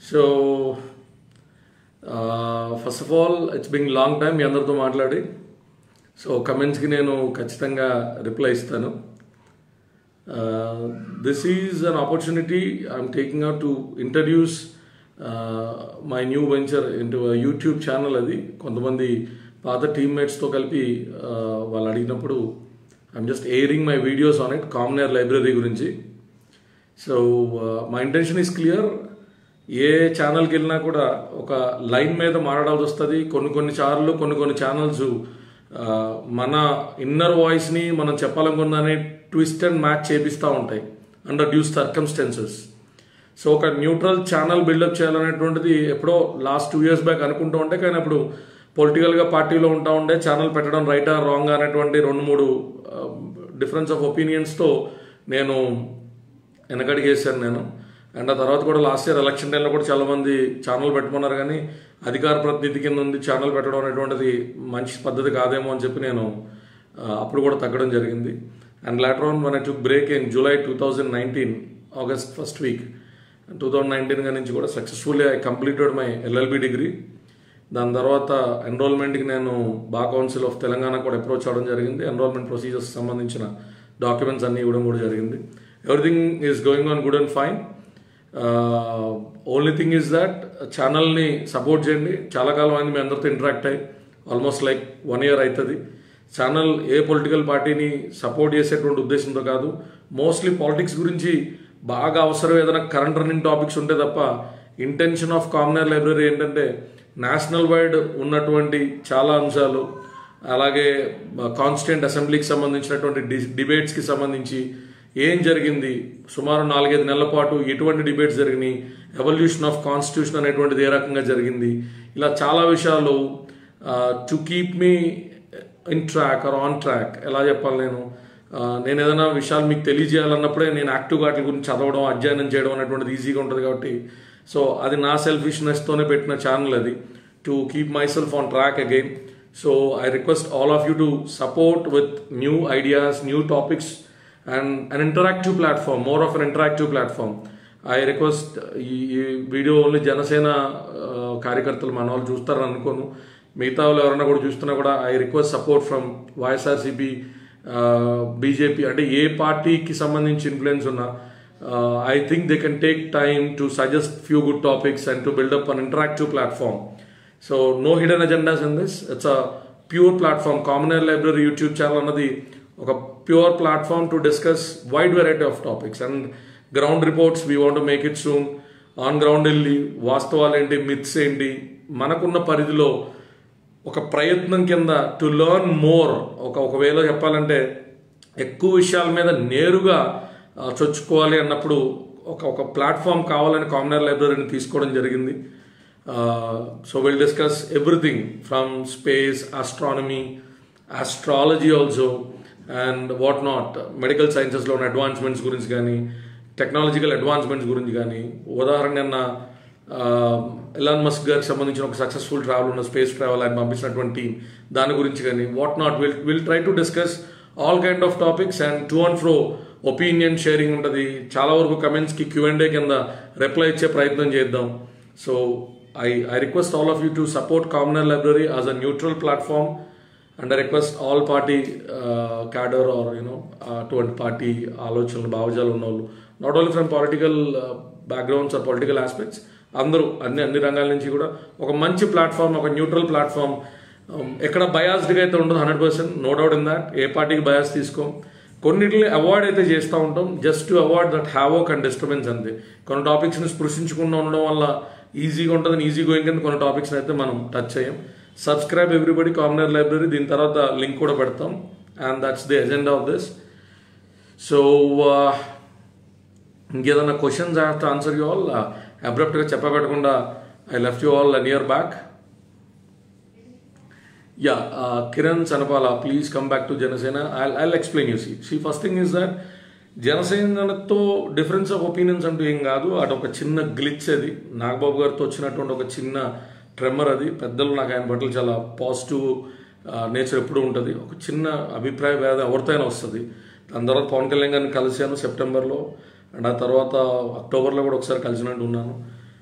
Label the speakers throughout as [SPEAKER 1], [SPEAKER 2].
[SPEAKER 1] So first of all it's been long time మీ అందరితో మాట్లాడి సో కమెంట్స్కి నేను ఖచ్చితంగా రిప్లై ఇస్తాను this is an opportunity I'm taking out to introduce my new venture into YouTube channel అది కొంతమంది పాత టీమ్మేట్స్తో కలిపి uh, వాళ్ళు అడిగినప్పుడు I'm just airing my videos on it Commoner library గురించి సో మా ఇంటెన్షన్ ఈస్ క్లియర్ ఏ ఛానల్కి వెళ్ళినా కూడా ఒక లైన్ మీద మాట్లాడాల్సి వస్తుంది కొన్ని కొన్ని సార్లు కొన్ని కొన్ని ఛానల్స్ మన ఇన్నర్ వాయిస్ని మనం చెప్పాలనుకున్నదాన్ని ట్విస్ట్ అండ్ మ్యాచ్ చేపిస్తూ ఉంటాయి అండర్ డ్యూస్ సర్కమ్స్టెన్సెస్ సో ఒక న్యూట్రల్ ఛానల్ బిల్డప్ చేయాలనేటువంటిది ఎప్పుడో లాస్ట్ టూ ఇయర్స్ బ్యాక్ అనుకుంటూ ఉంటే కానీ అప్పుడు పొలిటికల్గా పార్టీలో ఉంటా ఉండే ఛానల్ పెట్టడం రైటా రాంగ్ అనేటువంటి రెండు మూడు డిఫరెన్స్ ఆఫ్ ఒపీనియన్స్తో నేను వెనకడిగేశాను నేను అండ్ ఆ తర్వాత కూడా లాస్ట్ ఇయర్ ఎలక్షన్ టైంలో కూడా చాలా మంది ఛానల్ పెట్టుకున్నారు కానీ అధికార ప్రతినిధి కింద ఉంది ఛానల్ పెట్టడం అనేటువంటిది మంచి పద్ధతి కాదేమో అని చెప్పి నేను ఆ, అప్పుడు కూడా తగ్గడం జరిగింది and later on one I took break in July two thousand nineteen August first week two thousand nineteen నుంచి కూడా successfully I completed my LLB degree దాని తర్వాత ఎన్రోల్మెంట్కి నేను బా కౌన్సిల్ ఆఫ్ తెలంగాణ కూడా అప్రోచ్ అవ్వడం జరిగింది ఎన్రోల్మెంట్ ప్రొసీజర్స్ సంబంధించిన డాక్యుమెంట్స్ అన్నీ ఇవ్వడం కూడా జరిగింది everything is going on good and fine only thing is that ఛానల్ని సపోర్ట్ చేయండి చాలా కాలం అయింది మీ అందరితో ఇంటరాక్ట్ అయ్యి ఆల్మోస్ట్ లైక్ వన్ ఇయర్ అవుతుంది ఛానల్ ఏ పొలిటికల్ పార్టీని సపోర్ట్ చేసేటువంటి ఉద్దేశంతో కాదు మోస్ట్లీ పాలిటిక్స్ గురించి బాగా అవసరం ఏదైనా కరెంట్ రన్నింగ్ టాపిక్స్ ఉంటే తప్ప ఇంటెన్షన్ ఆఫ్ కామనర్ లైబ్రరీ ఏంటంటే నేషనల్ వైడ్ ఉన్నటువంటి చాలా అంశాలు అలాగే కాన్స్టిట్యూంట్ అసెంబ్లీకి సంబంధించినటువంటి డి- డిబేట్స్కి సంబంధించి ఏం జరిగింది సుమారు నాలుగైదు నెలల పాటు ఎటువంటి డిబేట్స్ జరిగినాయి ఎవల్యూషన్ ఆఫ్ కాన్స్టిట్యూషన్ అనేటువంటిది ఏ రకంగా జరిగింది ఇలా చాలా విషయాలు to keep me in track or on track ఎలా చెప్పాలి నేను ఆ, నేను ఏదైనా విషయాలు మీకు తెలియజేయాలన్నప్పుడే నేను యాక్టివ్గా వాటి గురించి చదవడం అధ్యయనం చేయడం అనేటువంటిది ఈజీగా ఉంటుంది కాబట్టి సో అది నా సెల్ఫిష్నెస్తోనే పెట్టిన ఛానల్ అది to keep my self on track again so I request all of you to support with new ideas new topics and an interactive platform more of an interactive platform I request ఈ ఈ video only Janasena ఆ, కార్యకర్తలు మన వాళ్ళు చూస్తారని అనుకోను మిగతా వాళ్ళు ఎవరైనా కూడా చూస్తున్నా కూడా I request support from YSRCP BJP అంటే ఏ పార్టీకి సంబంధించి ఇన్ఫ్లుయెన్స్ ఉన్నా I think they can take time to suggest few good topics and to build up an interactive platform so no hidden agendas in this it's a pure platform Commoner library YouTube channel అన్నది ఒక pure platform to discuss wide variety of topics and ground reports we want make it soon on ground వెళ్ళి వాస్తవాలు ఏంటి myths ఏంటి మనకున్న పరిధిలో ఒక ప్రయత్నం కింద టు లెర్న్ మోర్ ఒక ఒకవేళ చెప్పాలంటే ఎక్కువ విషయాల మీద నేరుగా ఆ, చొచ్చుకోవాలి అన్నప్పుడు ఒక ఒక ప్లాట్ఫామ్ కావాలని కామనర్ లైబ్రరీని తీసుకోవడం జరిగింది so will discuss everything from space astronomy astrology also and what not medical సైన్సెస్లో ఉన్న అడ్వాన్స్మెంట్స్ గురించి కానీ టెక్నాలజికల్ అడ్వాన్స్మెంట్స్ గురించి కానీ ఉదాహరణ నిన్న ఎలాన్ మస్క్ గారికి సంబంధించిన ఒక సక్సెస్ఫుల్ ట్రావెల్ ఉన్న స్పేస్ ట్రావెల్ ఆయన పంపించినటువంటి టీం దాని గురించి కానీ what not will will try to discuss all kind of topics and to and fro opinion sharing ఉంటుంది చాలా వరకు కమెంట్స్కి క్యూ అండ్ డే కింద రిప్లై ఇచ్చే ప్రయత్నం చేద్దాం so I I request all of you to support Commoner library as a neutral platform and I request all party cadre or you know అటువంటి పార్టీ ఆలోచనలు భావజాలు ఉన్న వాళ్ళు not only from political backgrounds or political aspects అందరూ అన్ని అన్ని రంగాల నుంచి కూడా ఒక మంచి ప్లాట్ఫామ్ ఒక న్యూట్రల్ ప్లాట్ఫామ్ ఎక్కడ బయాస్డ్గా అయితే ఉండదు hundred percent no doubt in that ఏ పార్టీకి బయాస్ తీసుకోం కొన్నిటిని అవాయిడ్ అయితే చేస్తూ ఉంటాం just to avoid that havoc and disturbance అంతే కొన్ని టాపిక్స్ని స్పృశించకుండా ఉండడం వల్ల ఈజీగా ఉంటుంది ఈజీ గోయింగ్ కింద కొన్ని టాపిక్స్ని అయితే మనం టచ్ చేయం సబ్స్క్రైబ్ ఎవ్రీబడి కామనర్ లైబ్రరీ దీని తర్వాత లింక్ కూడా పెడతాం and that's the agenda of this so ఇంకేదన్నా questions I have to answer you all అబ్రప్ట్గా చెప్పబెట్టకుండా I left you all an year back yeah Kiran Sanapala please come back to Janasena I I'll explain you see see first thing is that జనసేనతో difference of opinions అంటూ ఏం కాదు అటు ఒక చిన్న glitch అది నాగబాబు గారితో వచ్చినటువంటి ఒక చిన్న ట్రెమ్మర్ అది పెద్దలు నాకు ఆయన పట్ల చాలా పాజిటివ్ నేచర్ ఎప్పుడు ఉంటుంది ఒక చిన్న అభిప్రాయ భేదం ఎవరితో అయినా వస్తుంది దాని తర్వాత పవన్ కళ్యాణ్ గారిని కలిశాను సెప్టెంబర్లో అండ్ ఆ తర్వాత అక్టోబర్లో కూడా ఒకసారి కలిసినట్టు ఉన్నాను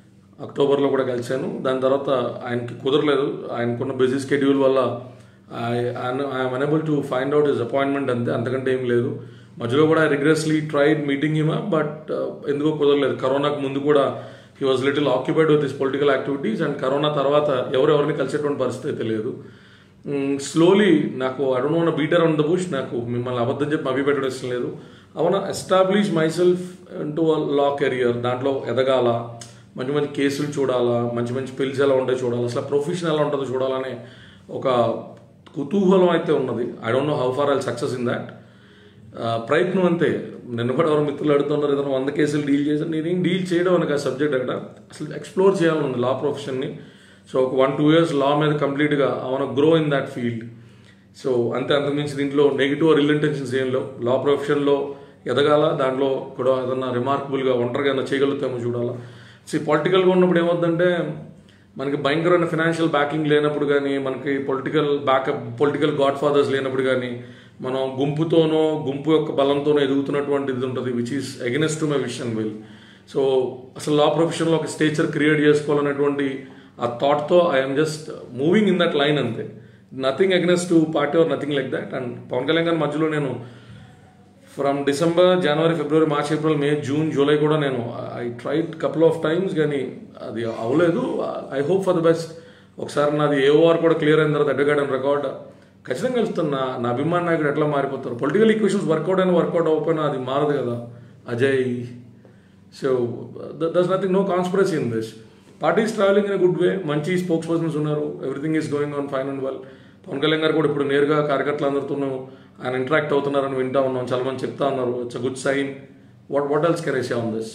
[SPEAKER 1] అక్టోబర్లో కూడా కలిశాను దాని తర్వాత ఆయనకి కుదరలేదు ఆయనకున్న బిజీ స్కెడ్యూల్ వల్ల I'm unable to find out his appointment అంతే అంతకంటే ఏం లేదు మధ్యలో కూడా rigorously tried meeting him but ఎందుకో కుదరలేదు కరోనాకు ముందు కూడా he was little occupied with this political activities and corona తర్వాత ఎవరెవరిని కలిసేటువంటి పరిస్థితి అయితే లేదు స్లోలీ నాకు అడోన్ బీటర్ ఆన్ ద బుష్ నాకు మిమ్మల్ని అబద్ధం చెప్పి అవి పెట్టడం ఇష్టం లేదు I wanna establish my self to law career దాంట్లో ఎదగాల మంచి మంచి కేసులు చూడాలా మంచి మంచి పిల్స్ ఎలా ఉంటాయో చూడాలి అసలు ప్రొఫెషన్ ఎలా ఉంటుందో చూడాలనే ఒక కుతూహలం అయితే ఉన్నది I don't know how far I'll success in that ప్రయత్నం అంతే నిన్న కూడా ఎవరు మిత్రులు అడుగుతున్నారు ఏదైనా వంద కేసులు డీల్ చేశాను నేనేం డీల్ చేయడం అనక సబ్జెక్ట్ అక్కడ అసలు ఎక్స్ప్లోర్ చేయాలని ఉంది లా ప్రొఫెషన్ని సో ఒక వన్ టూ ఇయర్స్ లా మీద కంప్లీట్గా I wanna grow in that field so అంతే అంతకుమించి దీంట్లో నెగిటివ్ ఆర్ ఇల్ ఇంటెన్షన్స్ ఏం లేవు లా ప్రొఫెషన్లో ఎదగాల దాంట్లో కూడా ఏదన్నా రిమార్కబుల్గా ఒంటరిగా ఏదైనా చేయగలుగుతామో చూడాలా సో పొలిటికల్గా ఉన్నప్పుడు ఏమవుతుందంటే మనకి భయంకరమైన ఫినాన్షియల్ బ్యాకింగ్ లేనప్పుడు కానీ మనకి political backup political godfathers లేనప్పుడు కానీ మనం గుంపుతోనో గుంపు యొక్క బలంతోనో ఎదుగుతున్నటువంటి ఇది ఉంటుంది which is against to my vision will so అసలు లా ప్రొఫెషన్లో ఒక స్టేచర్ క్రియేట్ చేసుకోవాలనేటువంటి ఆ థాట్తో I'm just moving in that line అంతే nothing against to party or nothing like that and Pawan Kalyan గారి మధ్యలో నేను from December January February March April May June July కూడా నేను I tried couple of times కానీ అది అవ్వలేదు I hope for the best ఒకసారి నాది ఏఓఆర్ కూడా క్లియర్ అయిన తర్వాత అడ్డగాడని రికార్డ్ ఖచ్చితంగా కలుస్తున్నా నా అభిమాన నాయకుడు ఎట్లా మారిపోతారు పొలిటికల్ ఈక్వేషన్స్ వర్కౌట్ అయినా వర్కౌట్ అవ్వకపోయినా అది మారదు కదా Ajay so thus nothing no conspiracy in this party is travelling in good way మంచి స్పోక్స్ పర్సన్స్ ఉన్నారు everything is going on fine and well Pawan Kalyan గారు కూడా ఇప్పుడు నేరుగా కార్యకర్తలు అందరితోనూ ఆయన ఇంటరాక్ట్ అవుతున్నారని వింటా ఉన్నాం చాలా మంది చెప్తా ఉన్నారు it's a good sign what what else can I say on this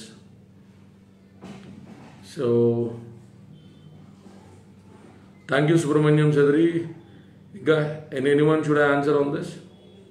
[SPEAKER 1] so thank you Subrahmanyam Chowdary ఇంకా any any one should answer on this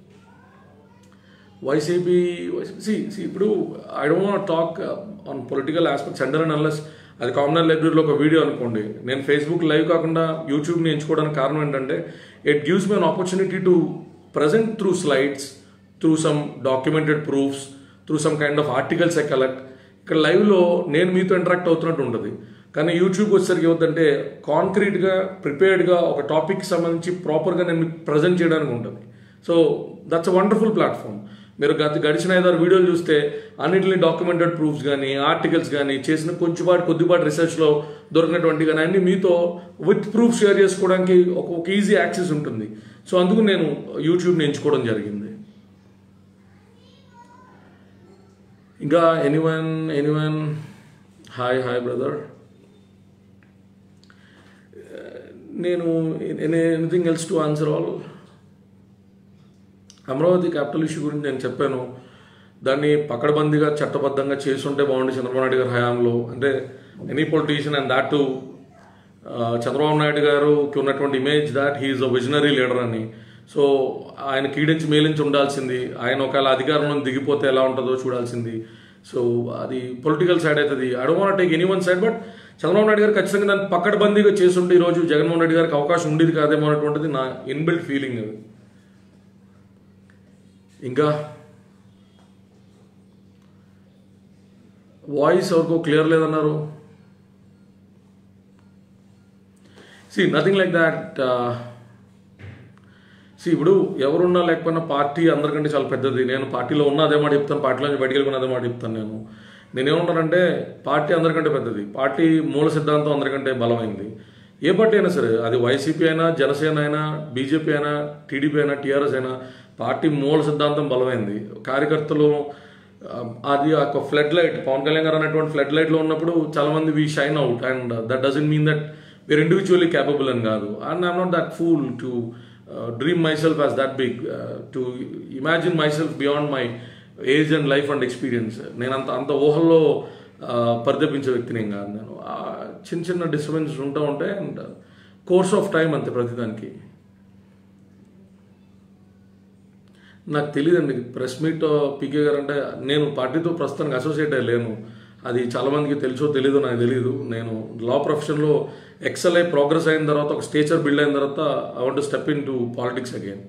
[SPEAKER 1] YCP see see ఇప్పుడు I don't want talk on political aspects under and unless అది కామనల్ లైబ్రరీలో ఒక video అనుకోండి నేను Facebook live కాకుండా యూట్యూబ్ని ఎంచుకోవడానికి కారణం ఏంటంటే it gives me an opportunity to present through slides through some documented proofs through some kind of articles I collect ఇక్కడ లైవ్లో నేను మీతో ఇంటరాక్ట్ అవుతున్నట్టు ఉంటుంది కానీ యూట్యూబ్ వచ్చేసరికి ఏమవుతుందంటే కాంక్రీట్గా ప్రిపేర్డ్గా ఒక టాపిక్కి సంబంధించి ప్రాపర్గా నేను మీకు ప్రజెంట్ చేయడానికి ఉంటుంది so that's a wonderful platform మీరు గత గడిచిన ఐదారు వీడియోలు చూస్తే అన్నింటినీ డాక్యుమెంటెడ్ ప్రూఫ్స్ కానీ ఆర్టికల్స్ కానీ చేసిన కొంచెంపాటి కొద్దిపాటి రీసెర్చ్లో దొరికినటువంటి కానీ అన్ని మీతో విత్ ప్రూఫ్ షేర్ చేసుకోవడానికి ఒక ఒక ఈజీ యాక్సెస్ ఉంటుంది సో అందుకు నేను యూట్యూబ్ని ఎంచుకోవడం జరిగింది ఇంకా anyone anyone hi hi brother నేను anything else to answer all Amaravati capital issue గురించి నేను చెప్పాను దాన్ని పకడ్బందీగా చట్టబద్ధంగా చేసుంటే బాగుంది చంద్రబాబు నాయుడు గారి హయాంలో అంటే any politician and that to Chandrababu Naidu గారుకి ఉన్నటువంటి image that he's a visionary leader అని సో ఆయన కీడించి మేలించి ఉండాల్సింది ఆయన ఒకవేళ అధికారంలో దిగిపోతే ఎలా ఉంటుందో చూడాల్సింది సో అది పొలిటికల్ సైడ్ అవుతుంది I don't want take any one side but Chandrababu Naidu గారు ఖచ్చితంగా దాన్ని పక్కడబందీగా చేస్తుంటే ఈరోజు జగన్మోహన్ రెడ్డి గారికి అవకాశం ఉండేది కాదేమో అనేటువంటిది నా ఇన్బిల్ట్ ఫీలింగ్ అది ఇంకా వాయిస్ ఎవరికో క్లియర్ లేదన్నారు see nothing like that see ఇప్పుడు ఎవరున్నా లేకపోయినా పార్టీ అందరికంటే చాలా పెద్దది నేను పార్టీలో ఉన్న అదే మాట చెప్తాను పార్టీలో నుంచి బయటికి వెళ్ళిన అదే మాట చెప్తాను నేను నేనేమంటానంటే పార్టీ అందరికంటే పెద్దది పార్టీ మూల సిద్ధాంతం అందరికంటే బలమైంది ఏ పార్టీ అయినా సరే అది వైసీపీ అయినా జనసేన అయినా బీజేపీ అయినా టీడీపీ అయినా టీఆర్ఎస్ అయినా పార్టీ మూల సిద్ధాంతం బలమైంది కార్యకర్తలు అది ఒక ఫ్లడ్ లైట్ పవన్ కళ్యాణ్ గారు అనేటువంటి ఫ్లడ్ లైట్లో ఉన్నప్పుడు చాలా మంది we shine out and that doesn't mean that we're individually capable అని కాదు and I'm not that fool to dream myself as that big to imagine myself beyond my age and life and experience నేను అంత అంత ఊహల్లో పరితపించే వ్యక్తిని ఏం కాదు నేను చిన్న చిన్న డిస్టర్బెన్స్ ఉంటూ ఉంటాయి అండ్ కోర్స్ ఆఫ్ టైం అంతే ప్రతిదానికి నాకు తెలియదండి ప్రెస్ మీట్ పీకే గారు అంటే నేను పార్టీతో ప్రస్తుతానికి అసోసియేట్ లేను అది చాలామందికి తెలుసో తెలీదో నాకు తెలియదు నేను లా ప్రొఫెషన్లో ఎక్సెల్ అయి ప్రోగ్రెస్ అయిన తర్వాత ఒక స్టేచర్ బిల్డ్ అయిన తర్వాత I want step into politics again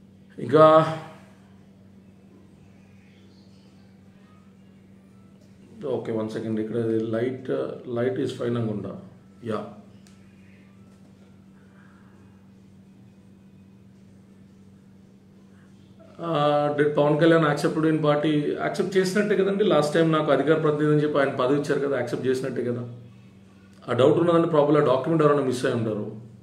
[SPEAKER 1] ఇంకా ఓకే వన్ సెకండ్ ఇక్కడ లైట్ లైట్ ఈస్ ఫైన్ అనుకుంటా యా డెడ్ Pawan Kalyan accepted in party accept చేసినట్టే కదండి లాస్ట్ టైం నాకు అధికార ప్రతినిధి అని చెప్పి ఆయన పదవి ఇచ్చారు కదా యాక్సెప్ట్ చేసినట్టే కదా ఆ డౌట్ ఉన్నదంటే ప్రాబ్లం డాక్యుమెంట్ ఎవరైనా మిస్ అయి ఉంటారు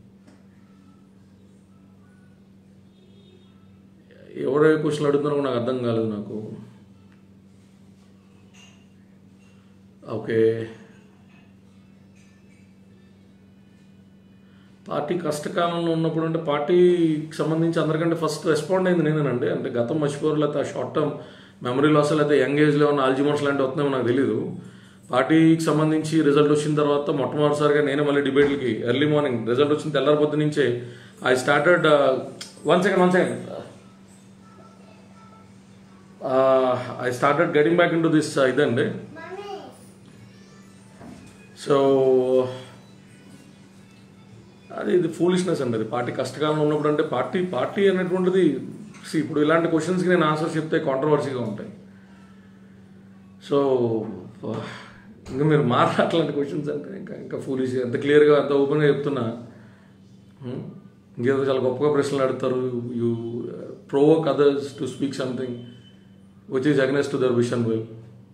[SPEAKER 1] ఎవరో క్వశ్చన్లు అడుగుతున్నారో నాకు అర్థం కాలేదు నాకు ఓకే పార్టీ కష్టకాలంలో ఉన్నప్పుడు అంటే పార్టీకి సంబంధించి అందరికంటే ఫస్ట్ రెస్పాండ్ అయింది నేనేనండి అంటే గతం మర్చిపోరు లేకపోతే ఆ షార్ట్ టర్మ్ మెమరీ లాస్ లేకపోతే యంగ్ ఏజ్లో ఉన్న ఆల్జిమర్స్ లాంటివి వస్తున్నాయో నాకు తెలియదు పార్టీకి సంబంధించి రిజల్ట్ వచ్చిన తర్వాత మొట్టమొదటిసారిగా నేనే మళ్ళీ డిబేట్లకి ఎర్లీ మార్నింగ్ రిజల్ట్ వచ్చిన తెల్లారి పొద్దు నుంచే I started one second one second I started getting back into this ఇదండి సో అది ఇది ఫూలిష్నెస్ అండి అది పార్టీ కష్టకాలంలో ఉన్నప్పుడు అంటే పార్టీ పార్టీ అనేటువంటిది see, ఇప్పుడు ఇలాంటి క్వశ్చన్స్కి నేను ఆన్సర్ చెప్తే కాంట్రవర్సీగా ఉంటాయి సో ఇంకా మీరు మాట్లాడలాంటి క్వశ్చన్స్ అంటే ఇంకా ఇంకా ఫూలిష్ ఎంత క్లియర్గా అంత ఓపెన్గా చెప్తున్నా హ్మ్? ఇంకేదో చాలా గొప్పగా ప్రశ్నలు అడుగుతారు you provoke others to speak something which is against to their vision well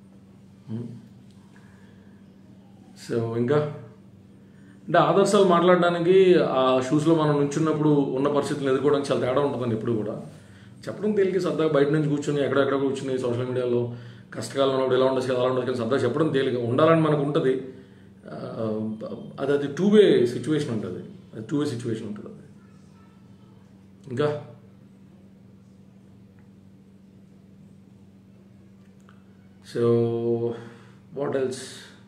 [SPEAKER 1] so ఇంకా అంటే ఆదర్శాలు మాట్లాడడానికి ఆ షూస్లో మనం నుంచున్నప్పుడు ఉన్న పరిస్థితులను ఎదుర్కోవడానికి చాలా తేడా ఉంటుందండి ఎప్పుడు కూడా చెప్పడం తేలిక సరదాగా బయట నుంచి కూర్చొని ఎక్కడెక్కడ కూర్చొని సోషల్ మీడియాలో కష్టకాలంలో ఉన్నప్పుడు ఎలా ఉండదు కదా అలా ఉండదు కానీ సరదాగా చెప్పడం తేలిక ఉండాలని మనకు ఉంటుంది ఆ, అది అది టూ వే సిచ్యువేషన్ ఉంటుంది అది టూ వే సిచ్యువేషన్ ఉంటుంది అది ఇంకా so what else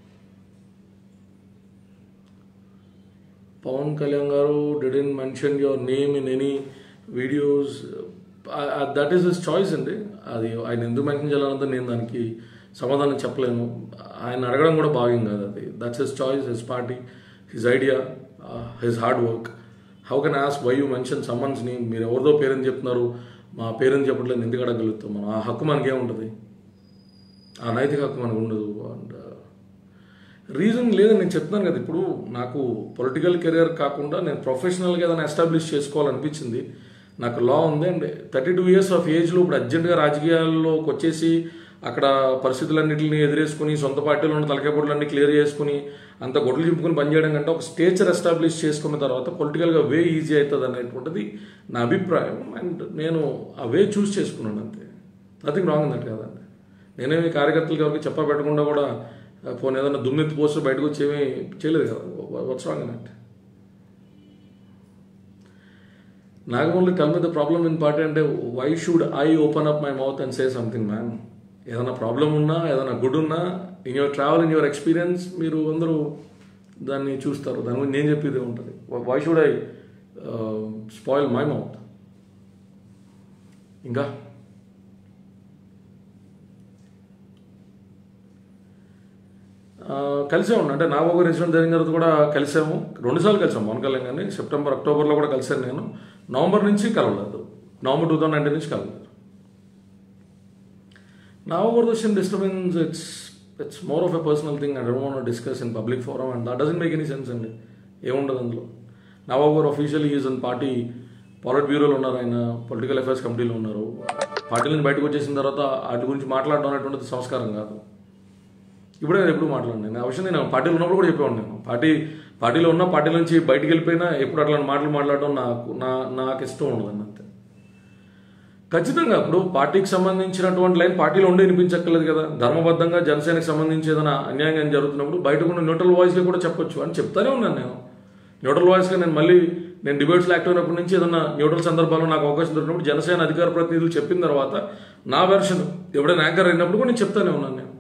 [SPEAKER 1] Pawan Kalyan గారు didn't mention your name in any videos that is his choice అండి అది ఆయన ఎందుకు మెన్షన్ చేయాలన్నది నేను దానికి సమాధానం చెప్పలేను ఆయన అడగడం కూడా భావ్యం కాదు అది that's his choice his party his idea his hard work how can as why you mention someone's name మీరు ఎవరిదో పేరెంట్ చెప్తున్నారు మా పేరెంట్ చెప్పట్లేదు ఎందుకు అడగలుగుతాం మనం ఆ హక్కు మనకేముంటుంది ఆ నైతిక హక్కు మనకు ఉండదు అండ్ రీజన్ లేదని నేను చెప్తున్నాను కదా ఇప్పుడు నాకు పొలిటికల్ కెరియర్ కాకుండా నేను ప్రొఫెషనల్గా ఏదైనా ఎస్టాబ్లిష్ చేసుకోవాలనిపించింది నాకు లా ఉంది and thirty two years of ఏజ్లో ఇప్పుడు అర్జెంటుగా రాజకీయాల్లోకి వచ్చేసి అక్కడ పరిస్థితులన్నింటిని ఎదురేసుకుని సొంత పార్టీలో ఉన్న తలకాయబొడ్లన్నీ క్లియర్ చేసుకుని అంత గొడ్లు చింపుకుని పనిచేయడం కంటే ఒక స్టేచర్ ఎస్టాబ్లిష్ చేసుకున్న తర్వాత పొలిటికల్గా వే ఈజీ అవుతుంది అనేటువంటిది నా అభిప్రాయం అండ్ నేను ఆ వే చూస్ చేసుకున్నాను అంతే నథింగ్ రాంగ్ దట్ కదండి నేనేమి కార్యకర్తలకి ఎవరికి చెప్ప పెట్టకుండా కూడా పోనీ ఏదైనా దుమ్మెత్తి పోస్ట్ బయటకు వచ్చి ఏమీ చేయలేదు కదా వాట్స్ రాంగ్ అన్నట్టు నాకు only tell me the problem in party అంటే why should I open up my mouth and say something man ఏదైనా ప్రాబ్లం ఉన్నా ఏదైనా గుడ్ ఉన్నా in your travel in your experience మీరు అందరూ దాన్ని చూస్తారు దాని గురించి నేను చెప్పేదే ఉంటుంది why should I spoil my mouth ఇంకా ఆ, కలిసాము అంటే నాగోగర్ ఇన్సిడెంట్ జరిగిన తర్వాత కూడా కలిసాము రెండుసార్లు కలిసాము పవన్ కళ్యాణ్ గారిని సెప్టెంబర్ అక్టోబర్లో కూడా కలిసాను నేను నవంబర్ నుంచి కలవలేదు నవంబర్ టూ థౌసండ్ నైన్టీన్ నుంచి కలవలేదు నాగోగర్ విషయం disturbance it's it's more of a personal thing I don't want discuss in public forum and that doesn't make any sense అండి ఏముండదు అందులో నవాగర్ అఫీషియల్ ఈజ్ అన్ పార్టీ పాలిట్ బ్యూరోలో ఉన్నారు ఆయన పొలిటికల్ అఫైర్స్ కమిటీలో ఉన్నారు పార్టీ నుంచి బయటకు వచ్చేసిన తర్వాత వాటి గురించి మాట్లాడడం అనేటువంటిది సంస్కారం కాదు ఇప్పుడే నేను ఎప్పుడు మాట్లాడినాను నేను ఆ విషయం నేను పార్టీలో ఉన్నప్పుడు కూడా చెప్పేవాడు నేను పార్టీ పార్టీలో ఉన్న పార్టీ నుంచి బయటికి వెళ్ళిపోయినా ఎప్పుడు అట్లాంటి మాటలు మాట్లాడడం నాకు నా నాకు ఇష్టం ఉండదు అంతే ఖచ్చితంగా ఇప్పుడు పార్టీకి సంబంధించినటువంటి లైన్ పార్టీలో ఉండి వినిపించక్కర్లేదు కదా ధర్మబద్ధంగా జనసేనకి సంబంధించి ఏదైనా అన్యాయం జరుగుతున్నప్పుడు బయటకు ఉన్న న్యూట్రల్ వాయిస్లో కూడా చెప్పొచ్చు అని చెప్తానే ఉన్నాను నేను న్యూట్రల్ వాయిస్గా నేను మళ్ళీ నేను డిబేట్స్లో యాక్టివ్ అయినప్పటి నుంచి ఏదైనా న్యూట్రల్ సందర్భాల్లో నాకు అవకాశం దొరికినప్పుడు జనసేన అధికార ప్రతినిధులు చెప్పిన తర్వాత నా వెర్షన్ ఎవడైనా యాంకర్ అయినప్పుడు కూడా నేను చెప్తానే ఉన్నాను నేను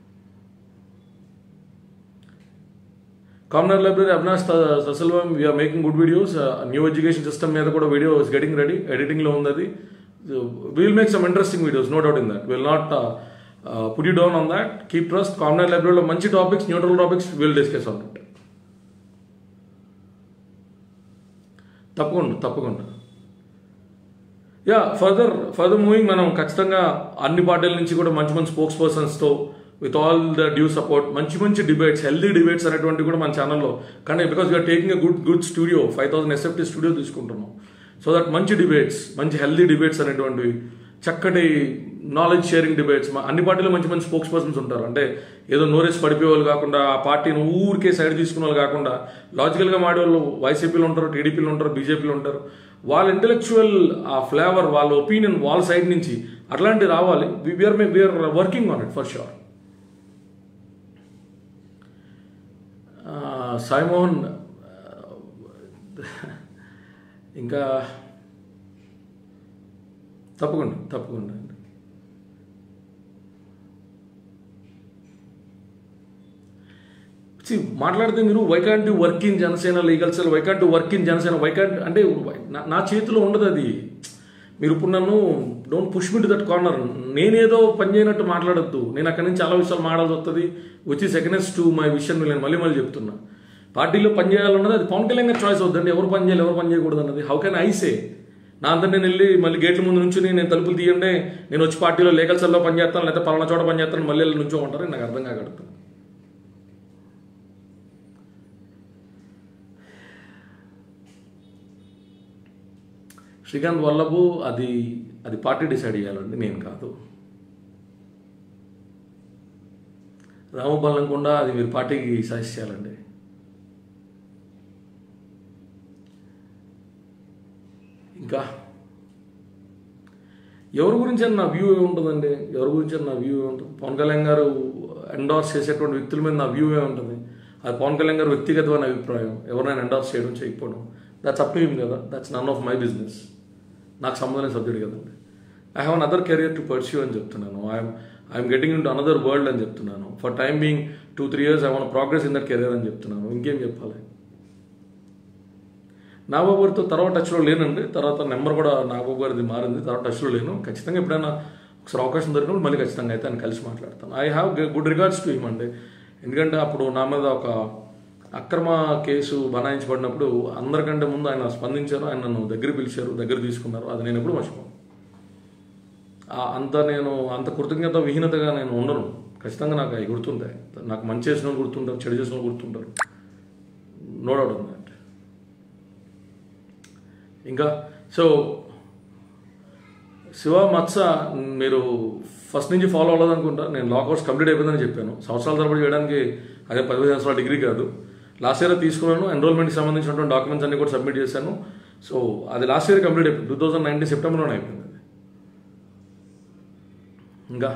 [SPEAKER 1] కామనర్ లైబ్రరీ అవినాష్ ససల్వం we're making good videos new education system మీద కూడా వీడియో ఇస్ గెటింగ్ రెడీ ఎడిటింగ్లో ఉంది అది will make some interesting videos no doubt in that will not put you down on that keep trust commoner లైబ్రరీలో మంచి topics neutral topics will discuss on it తప్పకుండా తప్పకుండా yeah further further moving మనం ఖచ్చితంగా అన్ని పార్టీల నుంచి కూడా మంచి మంచి స్పోక్స్ పర్సన్స్తో with all the due support మంచి మంచి డిబేట్స్ హెల్దీ డిబేట్స్ అనేటువంటి కూడా మన ఛానల్లో కానీ because you're taking a good good studio five thousand SFT studio తీసుకుంటున్నాం సో దట్ మంచి డిబేట్స్ మంచి హెల్దీ డిబేట్స్ అనేటువంటివి చక్కటి నాలెడ్జ్ షేరింగ్ డిబేట్స్ అన్ని పార్టీలో మంచి మంచి స్పోక్స్ పర్సన్స్ ఉంటారు అంటే ఏదో నోరేసి పడిపోయే వాళ్ళు కాకుండా ఆ పార్టీని ఊరికే సైడ్ తీసుకునే వాళ్ళు కాకుండా లాజికల్గా మాడే వాళ్ళు వైసీపీలో ఉంటారు టీడీపీలో ఉంటారు బీజేపీలో ఉంటారు వాళ్ళ ఇంటెలెక్చువల్ ఆ ఫ్లేవర్ వాళ్ళ ఒపీనియన్ వాళ్ళ సైడ్ నుంచి అట్లాంటివి రావాలి we are may we are working on it for sure Saimohan ఇంకా తప్పకుండా తప్పకుండా అండి See, మాట్లాడితే మీరు why can't work in Janasena legal cell why can't work in Janasena why can't అంటే నా- నా చేతిలో ఉండదు అది మీరు ఇప్పుడు నన్ను don't push me to that corner నేనేదో పని చేయనట్టు మాట్లాడద్దు నేను అక్కడి నుంచి చాలా విషయాలు మాట్లాడాల్సి వస్తుంది వచ్చి సెకండ్స్ టు మై విషయం నేను మళ్ళీ మళ్ళీ చెప్తున్నా పార్టీలో పని చేయాలన్నది అది పవన్ కళ్యాణ్ గారి చాయిస్ అవుతుంది ఎవరు పని చేయాలి ఎవరు పని చేయకూడదు అన్నది హౌ కెన్ ఐసే నా అంతా నేను వెళ్ళి మళ్ళీ గేట్ల ముందు నుంచి నేను తలుపులు తీయండి నేను వచ్చి పార్టీలో లీగల్ సెల్లో పని చేస్తాను లేకపోతే పలానా చోట పని చేస్తాను మళ్ళీ వెళ్ళి నుంచో ఉంటారు నాకు అర్థం కాగలుగుతుంది శ్రీకాంత్ వల్లభు అది అది పార్టీ డిసైడ్ చేయాలండి నేను కాదు రామబల్లంకుండా అది మీరు పార్టీకి సజెస్ట్ చేయాలండి ఇంకా ఎవరి గురించి నా వ్యూ ఏముంటుందండి ఎవరి గురించి నా వ్యూ ఏముంటుంది పవన్ కళ్యాణ్ గారు ఎండార్స్ చేసేటువంటి వ్యక్తుల మీద నా వ్యూ ఏముంటుంది అది పవన్ కళ్యాణ్ గారు వ్యక్తిగతమైన అభిప్రాయం ఎవరైనా ఎండార్స్ చేయడం చేయకపోవడం దట్స్ అప్ టు హిమ్ కదా that's none of my business నాకు సంబంధమైన సబ్జెక్ట్ కదండి I have an other career to pursue అని చెప్తున్నాను I'm I'm getting into another world అని చెప్తున్నాను for time being two three years I want progress in that career అని చెప్తున్నాను ఇంకేం చెప్పాలి నాగబాబు గారితో తర్వాత టచ్లో లేనండి తర్వాత నెంబర్ కూడా నాగబాబు గారిది మారింది తర్వాత టచ్లో లేను ఖచ్చితంగా ఎప్పుడైనా ఒకసారి అవకాశం దొరికినప్పుడు మళ్ళీ ఖచ్చితంగా అయితే ఆయన కలిసి మాట్లాడతాను I have good regards to him అండి ఎందుకంటే అప్పుడు నా మీద ఒక అక్రమ కేసు బనాయించబడినప్పుడు అందరికంటే ముందు ఆయన స్పందించారు ఆయన నన్ను దగ్గర పిలిచారు దగ్గర తీసుకున్నారు అది నేను ఎప్పుడు మర్చిపోను ఆ- అంత నేను అంత కృతజ్ఞత విహీనతగా నేను ఉండను ఖచ్చితంగా నాకు అవి గుర్తుంటాయి నాకు మంచి చేసిన వాళ్ళు గుర్తుంటారు చెడు చేసిన వాళ్ళు గుర్తుంటారు నో డౌట్ ఉంది అంటే ఇంకా సో శివ మత్స మీరు ఫస్ట్ నుంచి ఫాలో అవ్వలేదు అనుకుంటా నేను లా కోర్స్ కంప్లీట్ అయిపోయిందని చెప్పాను సంవత్సరాల తరబడి చేయడానికి అదే పదిహేను సంవత్సరాల డిగ్రీ కాదు లాస్ట్ ఇయర్ తీసుకున్నాను ఎన్రోల్మెంట్కి సంబంధించినటువంటి డాక్యుమెంట్స్ అన్ని కూడా సబ్మిట్ చేశాను సో అది లాస్ట్ ఇయర్ కంప్లీట్ అయిపోయింది టూ థౌజండ్ నైన్టీన్ సెప్టెంబర్లోనే అయిపోయింది అది ఇంకా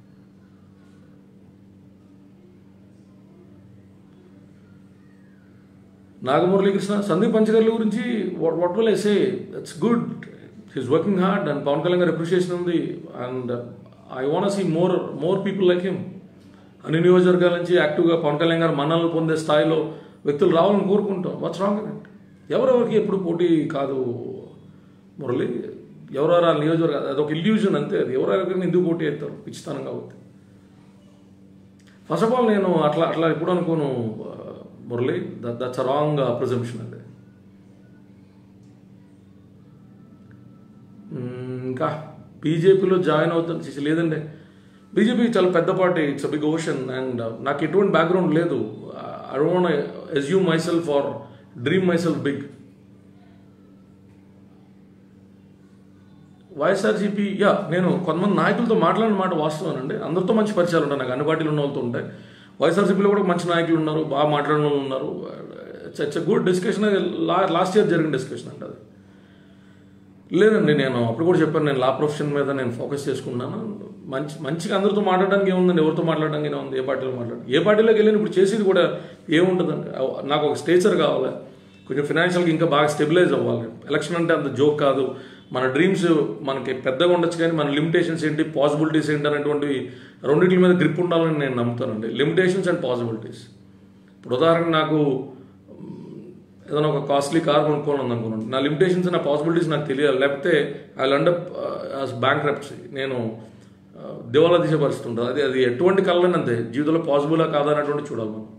[SPEAKER 1] నాగమురళీకృష్ణ సందీప్ పంచగర్ల గురించి what will I say that's good he's working hard and Pawan Kalyan గారి అప్రిషియేషన్ ఉంది and I want see more more people like him అన్ని నియోజకవర్గాల నుంచి యాక్టివ్గా పవన్ కళ్యాణ్ గారు మన్నలు పొందే స్థాయిలో వ్యక్తులు రావాలని కోరుకుంటాం వాట్స్ రాంగ్ ఇన్ ఇట్ ఎవరెవరికి ఎప్పుడు పోటీ కాదు మురళి ఎవరెవరు ఆ నియోజకవర్గం అదొక ఇల్యూజన్ అంతే అది ఎవరెవరికైనా ఎందుకు పోటీ అవుతారు పిచ్చితనం కాబట్టి ఫస్ట్ ఆఫ్ ఆల్ నేను అట్లా అట్లా ఎప్పుడు అనుకోను ఆ, Murali that that's a wrong presumption అది మ్మ్, ఇంకా బీజేపీలో జాయిన్ అవుతాను చేసి లేదండి బీజేపీ చాలా పెద్ద party it's a big ocean and నాకు ఎటువంటి బ్యాక్గ్రౌండ్ లేదు I don't assume myself or dream myself big YSRCP yeah నేను కొంతమంది నాయకులతో మాట్లాడిన మాట వాస్తవానండి అందరితో మంచి పరిచయాలు ఉంటాయి నాకు అన్ని పార్టీలు ఉన్న వాళ్ళతో ఉంటాయి వైఎస్ఆర్సీపీలో కూడా మంచి నాయకులు ఉన్నారు బాగా మాట్లాడిన వాళ్ళు ఉన్నారు ఇట్స్ గుడ్ డిస్కషన్ లా లాస్ట్ ఇయర్ జరిగిన డిస్కషన్ అండి అది లేదండి నేను అప్పుడు కూడా చెప్పాను నేను లా ప్రొఫెషన్ మీద నేను ఫోకస్ చేసుకున్నాను మంచి మంచిగా అందరితో మాట్లాడడానికి ఏముందండి ఎవరితో మాట్లాడడానికి ఏముంది ఏ పార్టీలో మాట్లాడు ఏ పార్టీలోకి వెళ్ళిన ఇప్పుడు చేసేది కూడా ఏముంటుందండి నాకు ఒక స్టేచర్ కావాలి కొంచెం ఫినాన్షియల్గా ఇంకా బాగా స్టెబిలైజ్ అవ్వాలి ఎలక్షన్ అంటే అంత జోక్ కాదు మన డ్రీమ్స్ మనకి పెద్దగా ఉండొచ్చు కానీ మన లిమిటేషన్స్ ఏంటి పాసిబిలిటీస్ ఏంటి అనేటువంటి రెండింటి మీద గ్రిప్ ఉండాలని నేను నమ్ముతానండి లిమిటేషన్స్ అండ్ పాసిబిలిటీస్ ఇప్పుడు ఉదాహరణకు నాకు ఏదైనా ఒక కాస్ట్లీ కార్ కొనుక్కోవాలి అనుకున్నాను నా లిమిటేషన్స్ నా పాసిబిలిటీస్ నాకు తెలియాలి లేకపోతే ఐ లండప్ బ్యాంక్ రెప్సీ నేను ఆ, దివాలా తీసే పరిస్థితి ఉంటుంది అది అది ఎటువంటి కళ్ళని అంతే జీవితంలో పాసిబులా కాదా అనేటువంటి చూడాలి మనం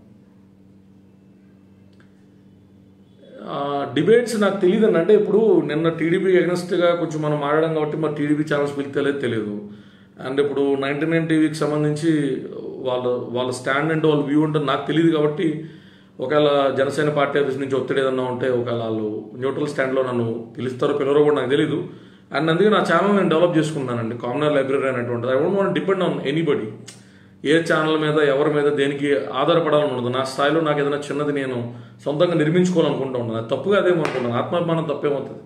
[SPEAKER 1] డిబేట్స్ నాకు తెలియదు అంటే ఇప్పుడు నిన్న టీడీపీ ఎగ్నెస్ట్గా కొంచెం మనం ఆడడం కాబట్టి మరి టీడీపీ ఛానల్స్ పిలితే తెలియదు అండ్ ఇప్పుడు నైన్టీ నైన్ టీవీకి సంబంధించి వాళ్ళ వాళ్ళ స్టాండ్ అంటే వాళ్ళ వ్యూ అంటే నాకు తెలియదు కాబట్టి ఒకవేళ జనసేన పార్టీ ఆఫీస్ నుంచి ఒత్తిడి ఏదన్నా ఉంటే ఒకవేళ వాళ్ళు న్యూట్రల్ స్టాండ్లో నన్ను పిలుస్తారో పిలవరో కూడా నాకు తెలియదు అండ్ అందుకే నా ఛానల్ నేను డెవలప్ చేసుకున్నానండి కామనర్ లైబ్రరీ అనేటువంటిది I don't want depend on anybody ఏ ఛానల్ మీద ఎవరి మీద దేనికి ఆధారపడాలని ఉండదు నా స్థాయిలో నాకు ఏదైనా చిన్నది నేను సొంతంగా నిర్మించుకోవాలనుకుంటూ ఉన్నాను అది తప్పుగా అదేమో అనుకుంటాను ఆత్మాభిమానం తప్పేమవుతుంది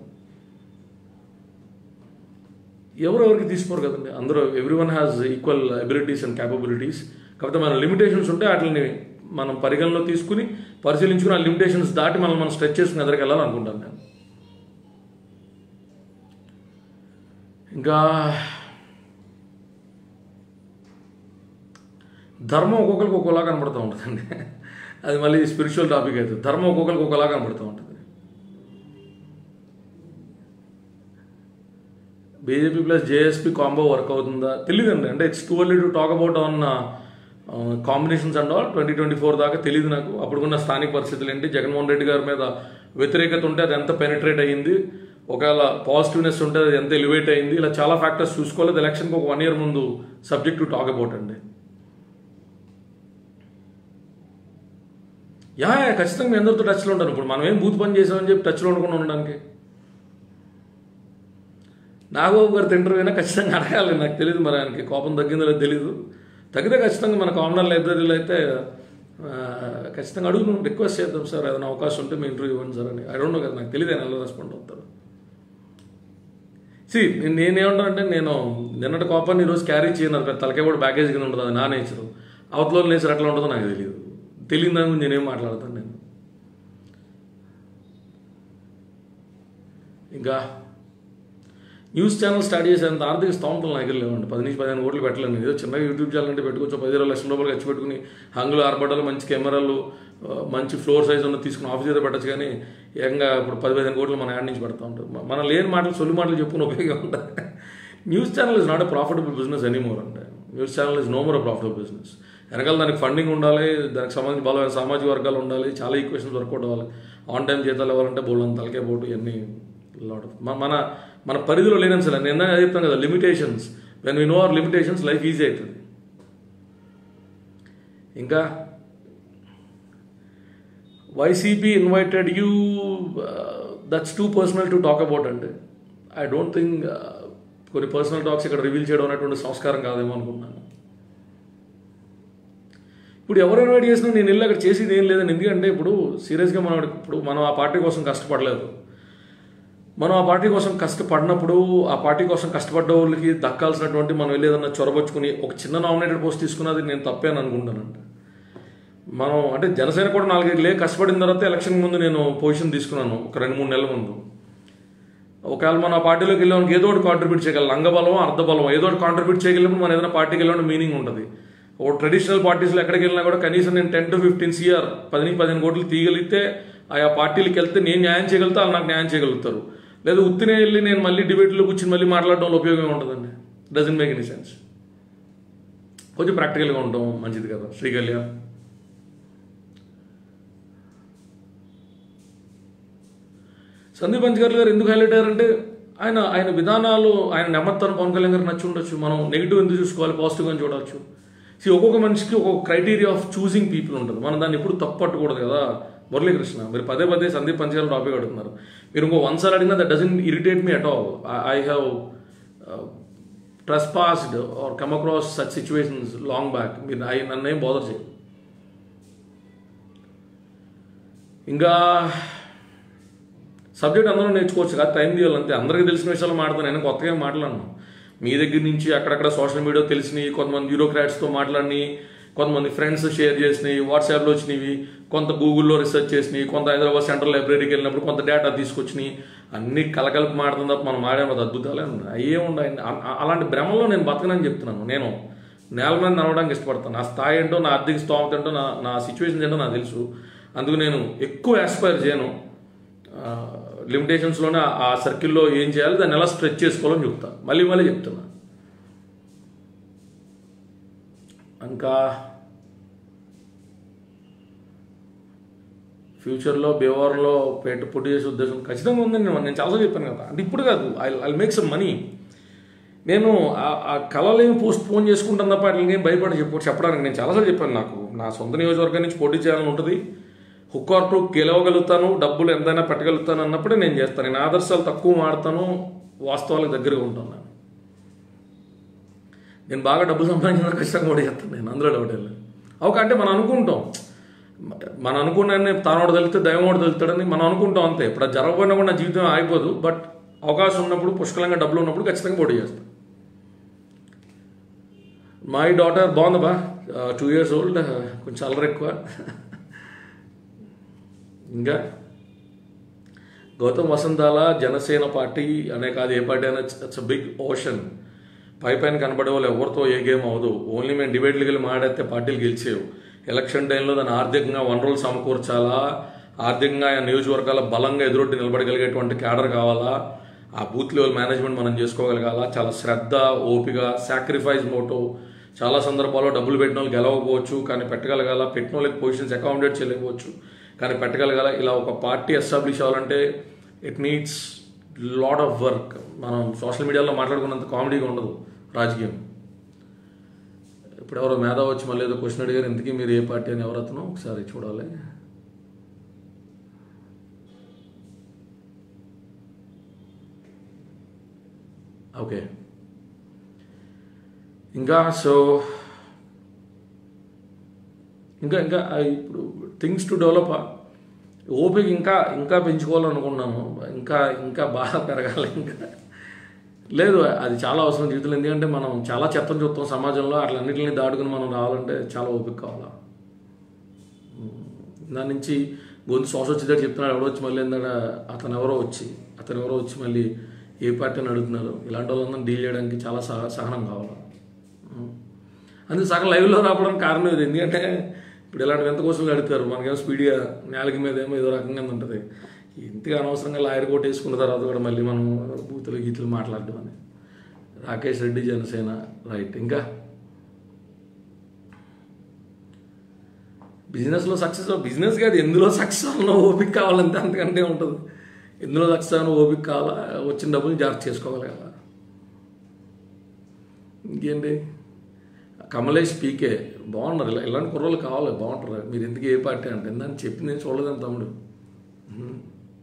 [SPEAKER 1] ఎవరెవరికి తీసుకోరు కదండి అందరూ everyone has equal abilities and capabilities కాకపోతే మన లిమిటేషన్స్ ఉంటే వాటిని మనం పరిగణలో తీసుకుని పరిశీలించుకుని ఆ లిమిటేషన్స్ దాటి మనం మనం స్ట్రెచ్ చేసుకుని ఎదరికి వెళ్ళాలనుకుంటాను నేను ఇంకా ధర్మం ఒక్కొక్కరికి ఒక్కోలా కనబడుతూ ఉంటుందండి అది మళ్ళీ స్పిరిచువల్ టాపిక్ అయితే ధర్మం ఒక్కొక్కరికి ఒక్కోలా కనబడుతూ ఉంటుంది BJP plus JSP combo work అవుతుందా తెలియదండి అంటే it's too early to talk about on combinations and all twenty twenty four దాకా తెలియదు నాకు అప్పుడున్న స్థానిక పరిస్థితులు ఏంటి జగన్మోహన్ రెడ్డి గారి మీద వ్యతిరేకత ఉంటే అది ఎంత పెనిట్రేట్ అయ్యింది ఒకవేళ పాజిటివ్నెస్ ఉంటే అది ఎంత ఎలివేట్ అయింది ఇలా చాలా ఫ్యాక్టర్స్ చూసుకోలేదు ఎలక్షన్కి ఒక వన్ ఇయర్ ముందు సబ్జెక్ట్ టు టాక్ అబౌట్ అండి యా యా, ఖచ్చితంగా మీ అందరితో టచ్లో ఉంటాను ఇప్పుడు మనం ఏం బూత్ పని చేసామని చెప్పి టచ్లో ఉండకుండా ఉండడానికి నాగబాబు గారు తింటారు అయినా ఖచ్చితంగా అడగాలి నాకు తెలియదు మరి ఆయనకి కోపం తగ్గిందో లేదో తెలియదు తగ్గితే ఖచ్చితంగా మన కామనర్ లైబ్రరీలో అయితే ఆ, ఖచ్చితంగా అడుగు రిక్వెస్ట్ చేద్దాం సార్ ఏదైనా అవకాశం ఉంటే మీ ఇంటర్వ్యూ ఇవ్వండి సార్ అని ఐ డోంట్ నో కదా నాకు తెలియదు ఆయన ఎలా రెస్పాండ్ అవుతారు సి నేనేమంటానంటే నేను నిన్నటి కోపాన్ని ఈరోజు క్యారీ చేయను అది పెద్ద తలకే కూడా బ్యాగేజ్ కింద ఉంటుంది అది నా నేచర్ అవతల నేచర్ ఎట్లా ఉంటుందో నాకు తెలియదు తెలియని దాని గురించి నేనేం మాట్లాడతాను నేను ఇంకా న్యూస్ ఛానల్ స్టార్ట్ చేసేంత ఆర్థిక స్తోమతలు నాకు లేవండి పది నుంచి పదిహేను కోట్లు పెట్టలేను ఏదో చిన్నగా యూట్యూబ్ ఛానల్ అంటే పెట్టుకోవచ్చు పది ఇరవై లక్షల రూపాయలు ఖర్చు పెట్టుకుని హంగులు ఆర్బడాలు మంచి కెమెరాలు ఆ, మంచి ఫ్లోర్ సైజ్ ఉన్న తీసుకుని ఆఫీస్ ఏదో పెట్టచ్చు కానీ ఏకంగా ఇప్పుడు పది పదిహేను కోట్లు మన యాడ్ నుంచి పెడతా ఉంటాం మ- మన లేని మాటలు సొల్లి మాటలు చెప్పుకుని ఉపయోగం ఉంటుంది news channel is not a profitable business anymore అంటే news channel is no more profitable business వెనకాల దానికి ఫండింగ్ ఉండాలి దానికి సంబంధించి బలమైన సామాజిక వర్గాలు ఉండాలి చాలా ఈక్వేషన్స్ వర్కౌట్ అవ్వాలి ఆన్ టైం జీతాలు ఇవ్వాలంటే బోల్డ్ తలకే పోటు ఇవన్నీ లాట్ ఆఫ్ మన మన పరిధిలో లేనని సార్ నేను ఇందాక చెప్తాను కదా limitations when we know our limitations life easy అవుతుంది ఇంకా YCP invited you that's too personal to talk about అండి ఐ డోంట్ థింక్ కొన్ని పర్సనల్ టాక్స్ ఇక్కడ రివీల్ చేయడం అనేటువంటి సంస్కారం కాదేమో అనుకుంటున్నాను ఇప్పుడు ఎవరు ఇన్వైట్ చేసినా నేను వెళ్ళి అక్కడ చేసేది ఏం లేదని ఎందుకంటే ఇప్పుడు సీరియస్గా మనం ఇప్పుడు మనం ఆ పార్టీ కోసం కష్టపడలేదు మనం ఆ పార్టీ కోసం కష్టపడినప్పుడు ఆ పార్టీ కోసం కష్టపడ్డ వాళ్ళకి దక్కాల్సినటువంటి మనం వెళ్ళి ఏదన్నా చొరబచ్చుకుని ఒక చిన్న నామినేటెడ్ పోస్ట్ తీసుకున్నది నేను తప్పే అని అనుకుంటానంట మనం అంటే జనసేన కూడా నాలుగైదు లే కష్టపడిన తర్వాత ఎలక్షన్ ముందు నేను పొజిషన్ తీసుకున్నాను ఒక రెండు మూడు నెలల ముందు ఒకవేళ మనం ఆ పార్టీలోకి వెళ్ళామని ఏదో ఒకటి కాంట్రిబ్యూట్ చేయగలం లంగబలం అర్ధబలం ఏదో ఒకటి కాంట్రిబ్యూట్ చేయగలిగినప్పుడు మనం ఏదైనా పార్టీకి వెళ్ళడం మీనింగ్ ఉంటుంది ఓ ట్రెడిషనల్ పార్టీస్లో ఎక్కడికి వెళ్ళినా కూడా కనీసం నేను టెన్ టు ఫిఫ్టీన్ సిఆర్ పది నుంచి పదిహేను కోట్లు తీయగలిగితే ఆయా పార్టీలకు వెళ్తే నేను న్యాయం చేయగలుగుతా వాళ్ళు నాకు న్యాయం చేయగలుగుతారు లేదా ఉత్తినే వెళ్ళి నేను మళ్ళీ డిబేట్లో కూర్చుని మళ్ళీ మాట్లాడడంలో ఉపయోగం ఉంటుందండి డజన్ మేక్ ఎనీ సెన్స్ కొంచెం ప్రాక్టికల్గా ఉంటాం మంచిది కదా శ్రీ కళ్యాణ్ సందీప్ పంచకర్ల గారు ఎందుకు హైలైట్ అయ్యారంటే ఆయన ఆయన విధానాలు ఆయన నెమ్మత్తనం పవన్ కళ్యాణ్ గారికి నచ్చి ఉండొచ్చు మనం నెగిటివ్ ఎందుకు చూసుకోవాలి పాజిటివ్ అని చూడవచ్చు సి ఒక్కొక్క మనిషికి ఒక్కొక్క క్రైటీరియా ఆఫ్ చూసింగ్ పీపుల్ ఉంటుంది మనం దాన్ని ఎప్పుడు తప్పు పట్టకూడదు కదా మురళీకృష్ణ మీరు పదే పదే సందీప్ పంచకర్ల టాపిక్ అడుగుతున్నారు మీరు ఇంకో వన్ సార్ అడిగినా that doesn't irritate me at all I have trespassed or come across such situations long back మీరు ఐ నన్ను ఏం బోదర్ చేయదు ఇంకా సబ్జెక్ట్ అందరూ నేర్చుకోవచ్చు కదా టైం తీయాలంతే అందరికీ తెలిసిన విషయాలు మాట్లాడతాను నేను కొత్తగా ఏం మాట్లాడను మీ దగ్గర నుంచి అక్కడక్కడ సోషల్ మీడియా తెలిసినవి కొంతమంది బ్యూరోక్రాట్స్తో మాట్లాడిని కొంతమంది ఫ్రెండ్స్ షేర్ చేసినవి వాట్సాప్లో వచ్చినవి కొంత గూగుల్లో రీసెర్చ్ చేసినవి కొంత హైదరాబాద్ సెంట్రల్ లైబ్రరీకి వెళ్ళినప్పుడు కొంత డేటా తీసుకొచ్చినాయి అన్ని కలకలిపి మాడుతుంది తప్ప మనం మాడే అద్భుతాలే ఉన్నాయి అయ్యే ఉన్నాయి అ- అ- అలాంటి భ్రమంలో నేను బతకనని చెప్తున్నాను నేను నేల మీద నడవడానికి ఇష్టపడతాను నా స్థాయి ఏంటో నా ఆర్థిక స్తోమత ఏంటో నా నా సిచ్యువేషన్స్ ఏంటో నాకు తెలుసు అందుకు నేను ఎక్కువ ఆస్పైర్ చేయను లిమిటేషన్స్లోనే ఆ సర్కిల్లో ఏం చేయాలి దాన్ని ఎలా స్ట్రెచ్ చేసుకోవాలని చెప్తా మళ్ళీ మళ్ళీ చెప్తున్నా ఇంకా ఫ్యూచర్లో బేవార్లో పెట్టు పుట్టి చేసే ఉద్దేశం ఖచ్చితంగా ఉందని నేను నేను చాలాసార్లు చెప్పాను కదా అంటే ఇప్పుడు కాదు I I make some money నేను ఆ- ఆ కళలేమి పోస్ట్ పోన్ చేసుకుంటాను తప్ప వాటికి ఏం భయపడి చెప్పు చెప్పడానికి నేను చాలాసార్లు చెప్పాను నాకు నా సొంత నియోజకవర్గం నుంచి పోటీ చేయాలని ఉంటుంది హుక్ ఆర్ టు గెలవగలుగుతాను డబ్బులు ఎంతైనా పెట్టగలుగుతాను అన్నప్పుడే నేను చేస్తాను నేను ఆదర్శాలు తక్కువ మాడతాను వాస్తవాలకు దగ్గరగా ఉంటాను నేను నేను బాగా డబ్బులు సంపాదించిన ఖచ్చితంగా కూడా చేస్తాను నేను అందులో డౌట్ లేదు ఒక అంటే మనం అనుకుంటాం మనం అనుకున్న తానోడు తెలితే దైవోడు తెలుతాడని మనం అనుకుంటాం అంతే ఇప్పుడు అది జరగకపోయినా కూడా నా జీవితం ఆగిపోదు బట్ అవకాశం ఉన్నప్పుడు పుష్కలంగా డబ్బులు ఉన్నప్పుడు ఖచ్చితంగా పోటీ చేస్తాను మై డాటర్ బాగుంది బా టూ ఇయర్స్ ఓల్డ్ కొంచెం అల్లరి ఎక్కువ ఇంకా గౌతమ్ వసంతాల జనసేన పార్టీ అనే కాదు ఏ పార్టీ అయినా ఇట్స్ అ బిగ్ ఓషన్ పై పైన కనబడే వాళ్ళు ఎవరితో ఏ గేమ్ అవ్వదు ఓన్లీ మేము డిబేట్లకి వెళ్ళి మాట్లాడితే పార్టీలు గెలిచేవు ఎలక్షన్ టైంలో దాన్ని ఆర్థికంగా వనరులు సమకూర్చాలా ఆర్థికంగా ఆ నియోజకవర్గాల బలంగా ఎదురొట్టి నిలబడగలిగేటువంటి క్యాడర్ కావాలా ఆ బూత్ లెవెల్ మేనేజ్మెంట్ మనం చేసుకోగలగాల చాలా శ్రద్ధ ఓపిక సాక్రిఫైస్ మోటో చాలా సందర్భాల్లో డబ్బులు పెట్టిన వాళ్ళు గెలవకపోవచ్చు కానీ పెట్టగలగాల పెట్టిన వాళ్ళకి పొజిషన్స్ అకామిడేట్ చేయలేకపోవచ్చు కానీ పెట్టగలగాల ఇలా ఒక పార్టీ ఎస్టాబ్లిష్ అవ్వాలంటే it needs lot of work మనం సోషల్ మీడియాలో మాట్లాడుకున్నంత కామెడీగా ఉండదు రాజకీయం ఇప్పుడు ఎవరో మేధావి వచ్చి మళ్ళీ ఏదో క్వశ్చన్ అడిగారు ఎందుకు మీరు ఏ పార్టీ అని ఎవరు అతను ఒకసారి చూడాలి ఓకే ఇంకా సో ఇంకా ఇంకా ఆ ఇప్పుడు థింగ్స్ టు డెవలప్ ఓపిక ఇంకా ఇంకా పెంచుకోవాలనుకున్నాను ఇంకా ఇంకా బాగా పెరగాలి ఇంకా లేదు అది చాలా అవసరం జీవితంలో ఎందుకంటే మనం చాలా చెత్తను చూస్తాం సమాజంలో అట్లన్నింటినీ దాటుకుని మనం రావాలంటే చాలా ఓపిక కావాలా దాని నుంచి గొంతు శ్వాస వచ్చేదాడు చెప్తున్నాడు ఎవడో వచ్చి మళ్ళీ ఏందాడ అతను ఎవరో వచ్చి అతను ఎవరో వచ్చి మళ్ళీ ఏ పార్టీ అని అడుగుతున్నారు ఇలాంటి వాళ్ళందరినీ డీల్ చేయడానికి చాలా సహ సహనం కావాలి అందుకే సగం లైవ్లో రావడానికి కారణం ఇది ఎందుకంటే ఇప్పుడు ఇలాంటి ఎంత కోసం అడుగుతారు మనకేమో స్పీడ్గా నేలకి మీద ఏమో ఏదో రకంగా ఉంటుంది ఇంతగా అనవసరంగా లాయర్ కోట్ వేసుకున్న తర్వాత కూడా మళ్ళీ మనం బూతులు గీతులు మాట్లాడడం అని రాకేష్ రెడ్డి జనసేన రైట్ ఇంకా బిజినెస్లో సక్సెస్ బిజినెస్ కాదు ఎందులో సక్సెస్ అవ్వాలన్నా ఓపిక కావాలంటే అంతకంటే ఉంటుంది ఎందులో సక్సెస్ అవ్వాలన్నా ఓపిక కావాలా వచ్చిన డబ్బులు జాగ్రత్త చేసుకోవాలి కదా ఇంకేంటి కమలేష్ పీకే బాగున్నారు ఇలా ఇలాంటి కుర్రోళ్ళు కావాలి బాగుంటారు మీరు ఎందుకు ఏ పార్టీ అంటే దాన్ని చెప్పింది నేను చూడలేదని తమ్ముడు ఉహుం.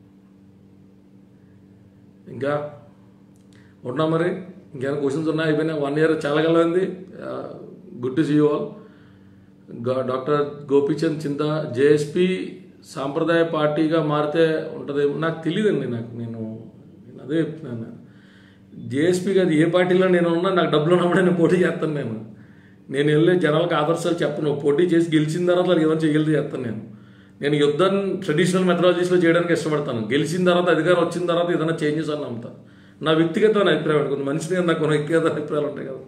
[SPEAKER 1] ఇంకా ఉన్నా మరి ఇంకేమైనా క్వశ్చన్స్ ఉన్నాయి అయిపోయినా వన్ ఇయర్ చాలా కలవంది good to see you all doctor Gopichand Chinta JSP సాంప్రదాయ పార్టీగా మారితే ఉంటుంది నాకు తెలియదండి నాకు నేను నేను అదే చెప్తున్నాను జేఎస్పీ కాదు ఏ పార్టీలో నేను ఉన్నా నాకు డబ్బులు ఉన్నప్పుడే నేను పోటీ చేస్తాను నేను నేను వెళ్ళే జనాలకు ఆదర్శాలు చెప్పను పోటీ చేసి గెలిచిన తర్వాత వాళ్ళకి ఏమైనా చేయగలిగితే చేస్తాను నేను నేను యుద్ధం ట్రెడిషనల్ మెథడాలజీస్లో చేయడానికి ఇష్టపడతాను గెలిచిన తర్వాత అధికారం వచ్చిన తర్వాత ఏదైనా చేంజెస్ అని నమ్ముతాను నా వ్యక్తిగతమైన అభిప్రాయం కొంత మనిషిని నాకు కొన్ని వ్యక్తిగత అభిప్రాయాలు ఉంటాయి కదా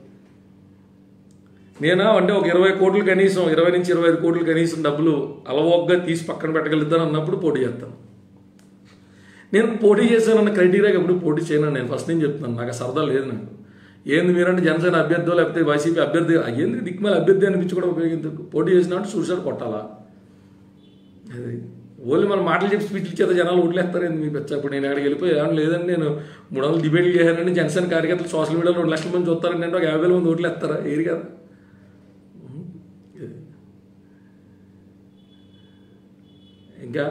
[SPEAKER 1] నేనా అంటే ఒక ఇరవై కోట్లు కనీసం ఇరవై నుంచి ఇరవై ఐదు కోట్లు కనీసం డబ్బులు అలవోగ్గా తీసి పక్కన పెట్టగలుగుతాను అన్నప్పుడు పోటీ చేస్తాను నేను పోటీ చేశానన్న క్రైటీరియాకి ఎప్పుడు పోటీ చేయను నేను ఫస్ట్ నుంచి చెప్తున్నాను నాకు ఆ సరదా లేదు నాకు ఏంది మీరంటే జనసేన అభ్యర్థి లేకపోతే వైసీపీ అభ్యర్థి ఏంది దిక్కుమాల అభ్యర్థి అనిపించుకోవడం ఉపయోగించు పోటీ చేసినట్టు చూసారు కొట్టాలా అది ఓన్లీ మన మాటలు చెప్పి స్పీచ్లు చేత జనాలు ఓట్లేస్తారండి మీ పెచ్చ ఇప్పుడు నేను అక్కడికి వెళ్ళిపోయి ఏమన్నా లేదండి నేను మూడు వందలు డిబేట్లు చేశానండి జనసేన కార్యకర్తలు సోషల్ మీడియాలో రెండు లక్షల మంది చూస్తారండి అంటే ఒక యాభై వేల మంది ఓట్లేస్తారా ఏరి కదా ఇంకా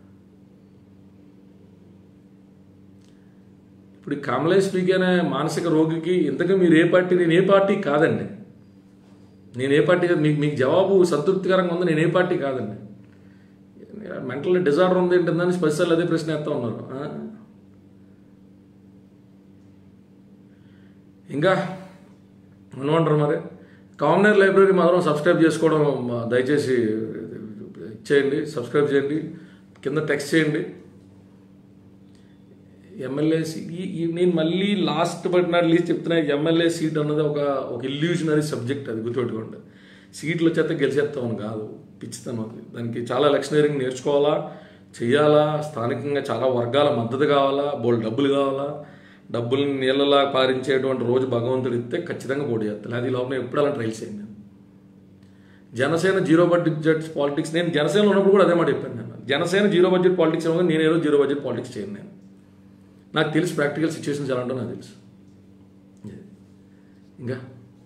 [SPEAKER 1] ఇప్పుడు ఈ కమలేష్ పీకే అనే మానసిక రోగికి ఇంతకు మీరు ఏ పార్టీ నేను ఏ పార్టీ కాదండి నేను ఏ పార్టీ కాదు మీకు మీకు జవాబు సంతృప్తికరంగా ఉంది నేను ఏ పార్టీ కాదండి మెంటల్ డిజార్డర్ ఉంది ఏంటందని స్పెషల్ అదే ప్రశ్న వేస్తా ఉన్నారు ఆ? ఇంకా ఏమంటారు మరి కామనర్ లైబ్రరీ మాత్రం సబ్స్క్రైబ్ చేసుకోవడం మా దయచేసి చేయండి సబ్స్క్రైబ్ చేయండి కింద టెక్స్ట్ చేయండి ఎమ్మెల్యే సీట్ ఈ- ఈ- నేను మళ్ళీ లాస్ట్ బట్ నాట్ లీస్ట్ చెప్తున్నా ఎమ్మెల్యే సీట్ అన్నది ఒక ఒక ఇల్యూషనరీ సబ్జెక్ట్ అది గుర్తుపెట్టుకోండి సీట్లు వచ్చేస్తే గెలిచేస్తామని కాదు పిచ్చితనం అది దానికి చాలా ఎలక్షనీరింగ్ నేర్చుకోవాలా చేయాలా స్థానికంగా చాలా వర్గాల మద్దతు కావాలా బోల్ డబ్బులు కావాలా డబ్బుల్ని నీళ్ళలా పారించేటువంటి రోజు భగవంతుడు ఇస్తే ఖచ్చితంగా పోటీ చేస్తాను అది లోపల ఎప్పుడు అలా ట్రైల్ చేయండి నేను జనసేన జీరో బడ్జెట్ పాలిటిక్స్ నేను జనసేన ఉన్నప్పుడు కూడా అదే మాట చెప్పాను నేను జనసేన జీరో బడ్జెట్ పాలిటిక్స్ ఏమో నేను ఏదో జీరో బడ్జెట్ పాలిటిక్స్ చేయను నేను నాకు తెలుసు ప్రాక్టికల్ సిచ్యువేషన్స్ ఎలా ఉంటో నాకు తెలుసు ఇంకా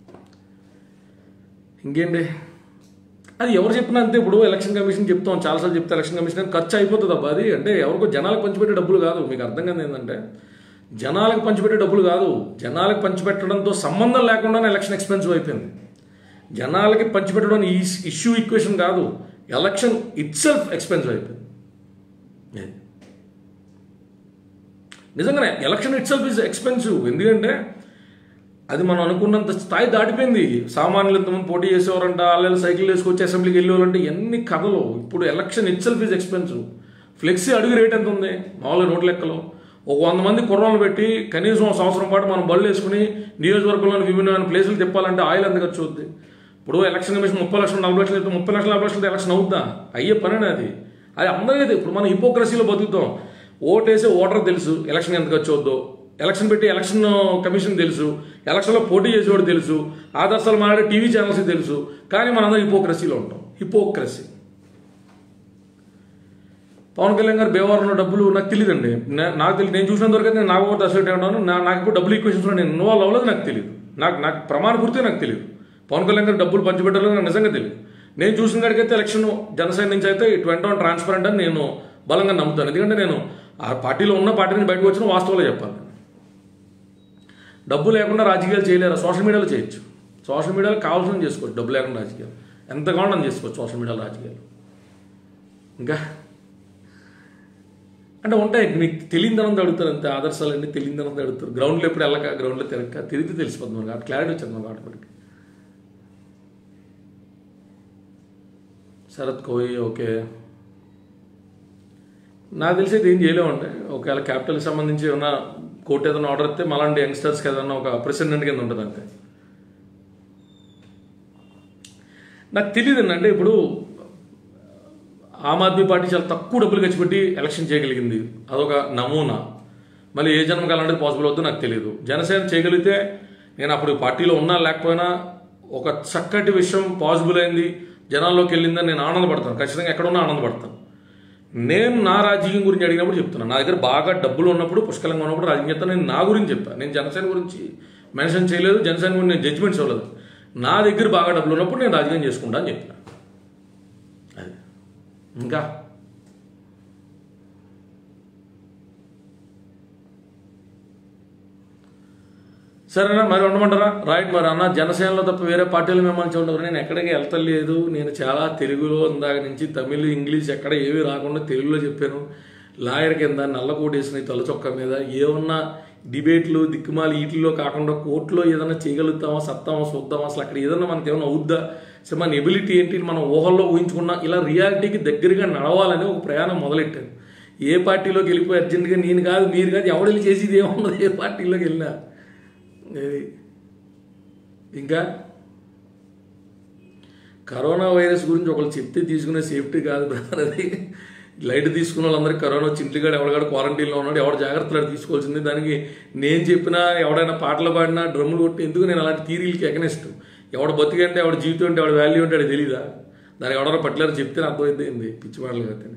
[SPEAKER 1] ఇంకేంటి అది ఎవరు చెప్పినా అంతే ఇప్పుడు ఎలక్షన్ కమిషన్ చెప్తాం చాలాసార్లు చెప్తే ఎలక్షన్ కమిషన్ ఖర్చు అయిపోతుంది అబ్బా అది అంటే ఎవరికో జనాలకు పంచిపెట్టే డబ్బులు కాదు మీకు అర్థం కాదు ఏంటంటే జనాలకు పంచిపెట్టే డబ్బులు కాదు జనాలకు పంచిపెట్టడంతో సంబంధం లేకుండానే ఎలక్షన్ ఎక్స్పెన్సివ్ అయిపోయింది జనాలకి పంచిపెట్టడం ఈ ఇష్యూ ఈక్వేషన్ కాదు ఎలక్షన్ ఇట్ సెల్ఫ్ ఎక్స్పెన్సివ్ అయిపోయింది అది. నిజంగానే election itself is expensive ఎందుకంటే అది మనం అనుకున్నంత స్థాయి దాటిపోయింది సామాన్యులు ఎంతమంది పోటీ చేసేవారంట వాళ్ళు సైకిల్ వేసుకొచ్చి అసెంబ్లీకి వెళ్ళేవారంటే ఎన్ని కథలు ఇప్పుడు election itself is expensive flexi అడుగు రేట్ ఎంత ఉంది మామూలుగా నోట్ లెక్కలో ఒక వంద మంది కుర్రాలు పెట్టి కనీసం ఒక సంవత్సరం పాటు మనం బళ్ళు వేసుకుని నియోజకవర్గంలోని విభిన్నమైన ప్లేసులు తిప్పాలంటే ఆయిల్ ఎంత ఖర్చు అవుద్ది ఇప్పుడు ఎలక్షన్ కమిషన్ ముప్పై లక్షలు నలభై లక్షలు చెప్తే ముప్పై లక్షల నలభై లక్షలతో ఎలక్షన్ అవుద్దా అయ్యే పని అది అది అందరికీ ఇప్పుడు మనం హిపోక్రసీలో బతుకుతాం ఓటేసే ఓటర్ తెలుసు ఎలక్షన్ ఎంత ఖర్చు అవుద్దో ఎలక్షన్ పెట్టి ఎలక్షన్ కమిషన్ తెలుసు ఎలక్షన్లో పోటీ చేసేవాడు తెలుసు ఆదర్శాలు మాట్లాడే టీవీ ఛానల్స్ తెలుసు కానీ మనందరం హిపోక్రసీలో ఉంటాం హిపోక్రసీ పవన్ కళ్యాణ్ గారు భీమవరంలో డబ్బులు నాకు తెలియదండి నా- నాకు తెలియదు నేను చూసినంత వరకు అయితే నేను నాకు ఒకటి అసలు ఉన్నాను నా- నాకు ఇప్పుడు డబ్బులు ఈక్వేషన్స్లో నేను ఇన్వాల్వ్ అవ్వలేదు నాకు తెలియదు నాకు నాకు ప్రమాణ పూర్తి నాకు తెలియదు పవన్ కళ్యాణ్ గారు డబ్బులు పంచిపెట్టాలో నాకు నిజంగా తెలియదు నేను చూసిన కాడికైతే ఎలక్షన్ జనసేన నుంచి అయితే ఇటు వెంట ట్రాన్స్పరెంట్ అని నేను బలంగా నమ్ముతాను ఎందుకంటే నేను ఆ పార్టీలో ఉన్న పార్టీని బయటకు వచ్చిన వాస్తవాలు చెప్పాలి డబ్బు లేకుండా రాజకీయాలు చేయలేరు సోషల్ మీడియాలో చేయొచ్చు సోషల్ మీడియాలో కావాల్సిన చేసుకోవచ్చు డబ్బు లేకుండా రాజకీయాలు ఎంత కావాలని చేసుకోవచ్చు సోషల్ మీడియాలో రాజకీయాలు ఇంకా అంటే ఉంటాయి మీకు తెలియదనంత అడుగుతారు అంతే ఆదర్శాలు అన్ని తెలియదనంత అడుగుతారు గ్రౌండ్లో ఎప్పుడు వెళ్ళక గ్రౌండ్లో తిరగక తిరిగితే తెలిసిపోతుంది మనకి క్లారిటీ వచ్చింది మనకు ఆటోమేటిక్ శరత్ కోయి ఓకే నాకు తెలిసి అయితే ఏం చేయలేమండి ఒకవేళ క్యాపిటల్కి సంబంధించి ఏమైనా కోర్టు ఏదైనా ఆర్డర్ ఇస్తే మళ్ళీ యంగ్స్టర్స్కి ఏదైనా ఒక ప్రెసిడెంట్ కింద ఉంటుంది అంతే నాకు తెలియదు అంటే ఇప్పుడు ఆమ్ ఆద్మీ పార్టీ చాలా తక్కువ డబ్బులు ఖర్చు పెట్టి ఎలక్షన్ చేయగలిగింది అదొక నమూనా మళ్ళీ ఏ జన్మకి అలాంటిది పాసిబుల్ అవుతుందో నాకు తెలియదు జనసేన చేయగలిగితే నేను అప్పుడు పార్టీలో ఉన్నా లేకపోయినా ఒక చక్కటి విషయం పాసిబుల్ అయింది జనాల్లోకి వెళ్ళిందని నేను ఆనందపడతాను ఖచ్చితంగా ఎక్కడున్నా ఆనందపడతాను నేను నా రాజకీయం గురించి అడిగినప్పుడు చెప్తున్నాను నా దగ్గర బాగా డబ్బులు ఉన్నప్పుడు పుష్కలంగా ఉన్నప్పుడు రాజకీయం చెప్తాను నేను నా గురించి చెప్పాను నేను జనసేన గురించి మెన్షన్ చేయలేదు జనసేన గురించి నేను జడ్జిమెంట్స్ ఇవ్వలేదు నా దగ్గర బాగా డబ్బులు ఉన్నప్పుడు నేను రాజకీయం చేసుకుంటా అని చెప్పాను అది ఇంకా సరేనా మరి ఉండమంటారా రైట్ మరి అన్న జనసేనలో తప్ప వేరే పార్టీలు మిమ్మల్ని చూడరు నేను ఎక్కడికి వెళ్తలేదు నేను చాలా తెలుగులో ఇందాక నుంచి తమిళ్ ఇంగ్లీష్ ఎక్కడ ఏవి రాకుండా తెలుగులో చెప్పాను లాయర్ కింద నల్ల కోటేసిన తల చొక్క మీద ఏమన్నా డిబేట్లు దిక్కుమాలి వీటిల్లో కాకుండా కోర్టులో ఏదైనా చేయగలుగుతామా సత్తామా చూద్దామా అసలు అక్కడ ఏదైనా మనకి ఏమైనా అవుద్దా సో మన ఎబిలిటీ ఏంటి మనం ఊహల్లో ఊహించుకున్నా ఇలా రియాలిటీకి దగ్గరగా నడవాలని ఒక ప్రయాణం మొదలెట్టాను ఏ పార్టీలోకి వెళ్ళిపోయి అర్జెంటుగా నేను కాదు మీరు కాదు ఎవడు వెళ్ళి చేసేది ఏమున్నది ఏ పార్టీలోకి వెళ్ళినా ఇది ఇంకా కరోనా వైరస్ గురించి ఒకళ్ళు చెప్తే తీసుకునే సేఫ్టీ కాదు బ్రదర్ అది లైట్ తీసుకున్న వాళ్ళందరికీ కరోనా వచ్చి ఇంటికాడ ఎవడగాడు క్వారంటైన్లో ఉన్నాడు ఎవడు జాగ్రత్తలు తీసుకోవాల్సింది దానికి నేను చెప్పినా ఎవడైనా పాటలు పాడినా డ్రమ్ములు కొట్టి ఎందుకు నేను అలాంటి థీరీలకి ఎగనిస్ట్ ఎవడు బతికంటే ఎవడ జీవితం అంటే ఎవడ వాల్యూ అంటే అది తెలీదా దానికి ఎవడన్నా పట్లేరు చెప్తే అర్థమైంది ఏంది పిచ్చి మాటలు కదా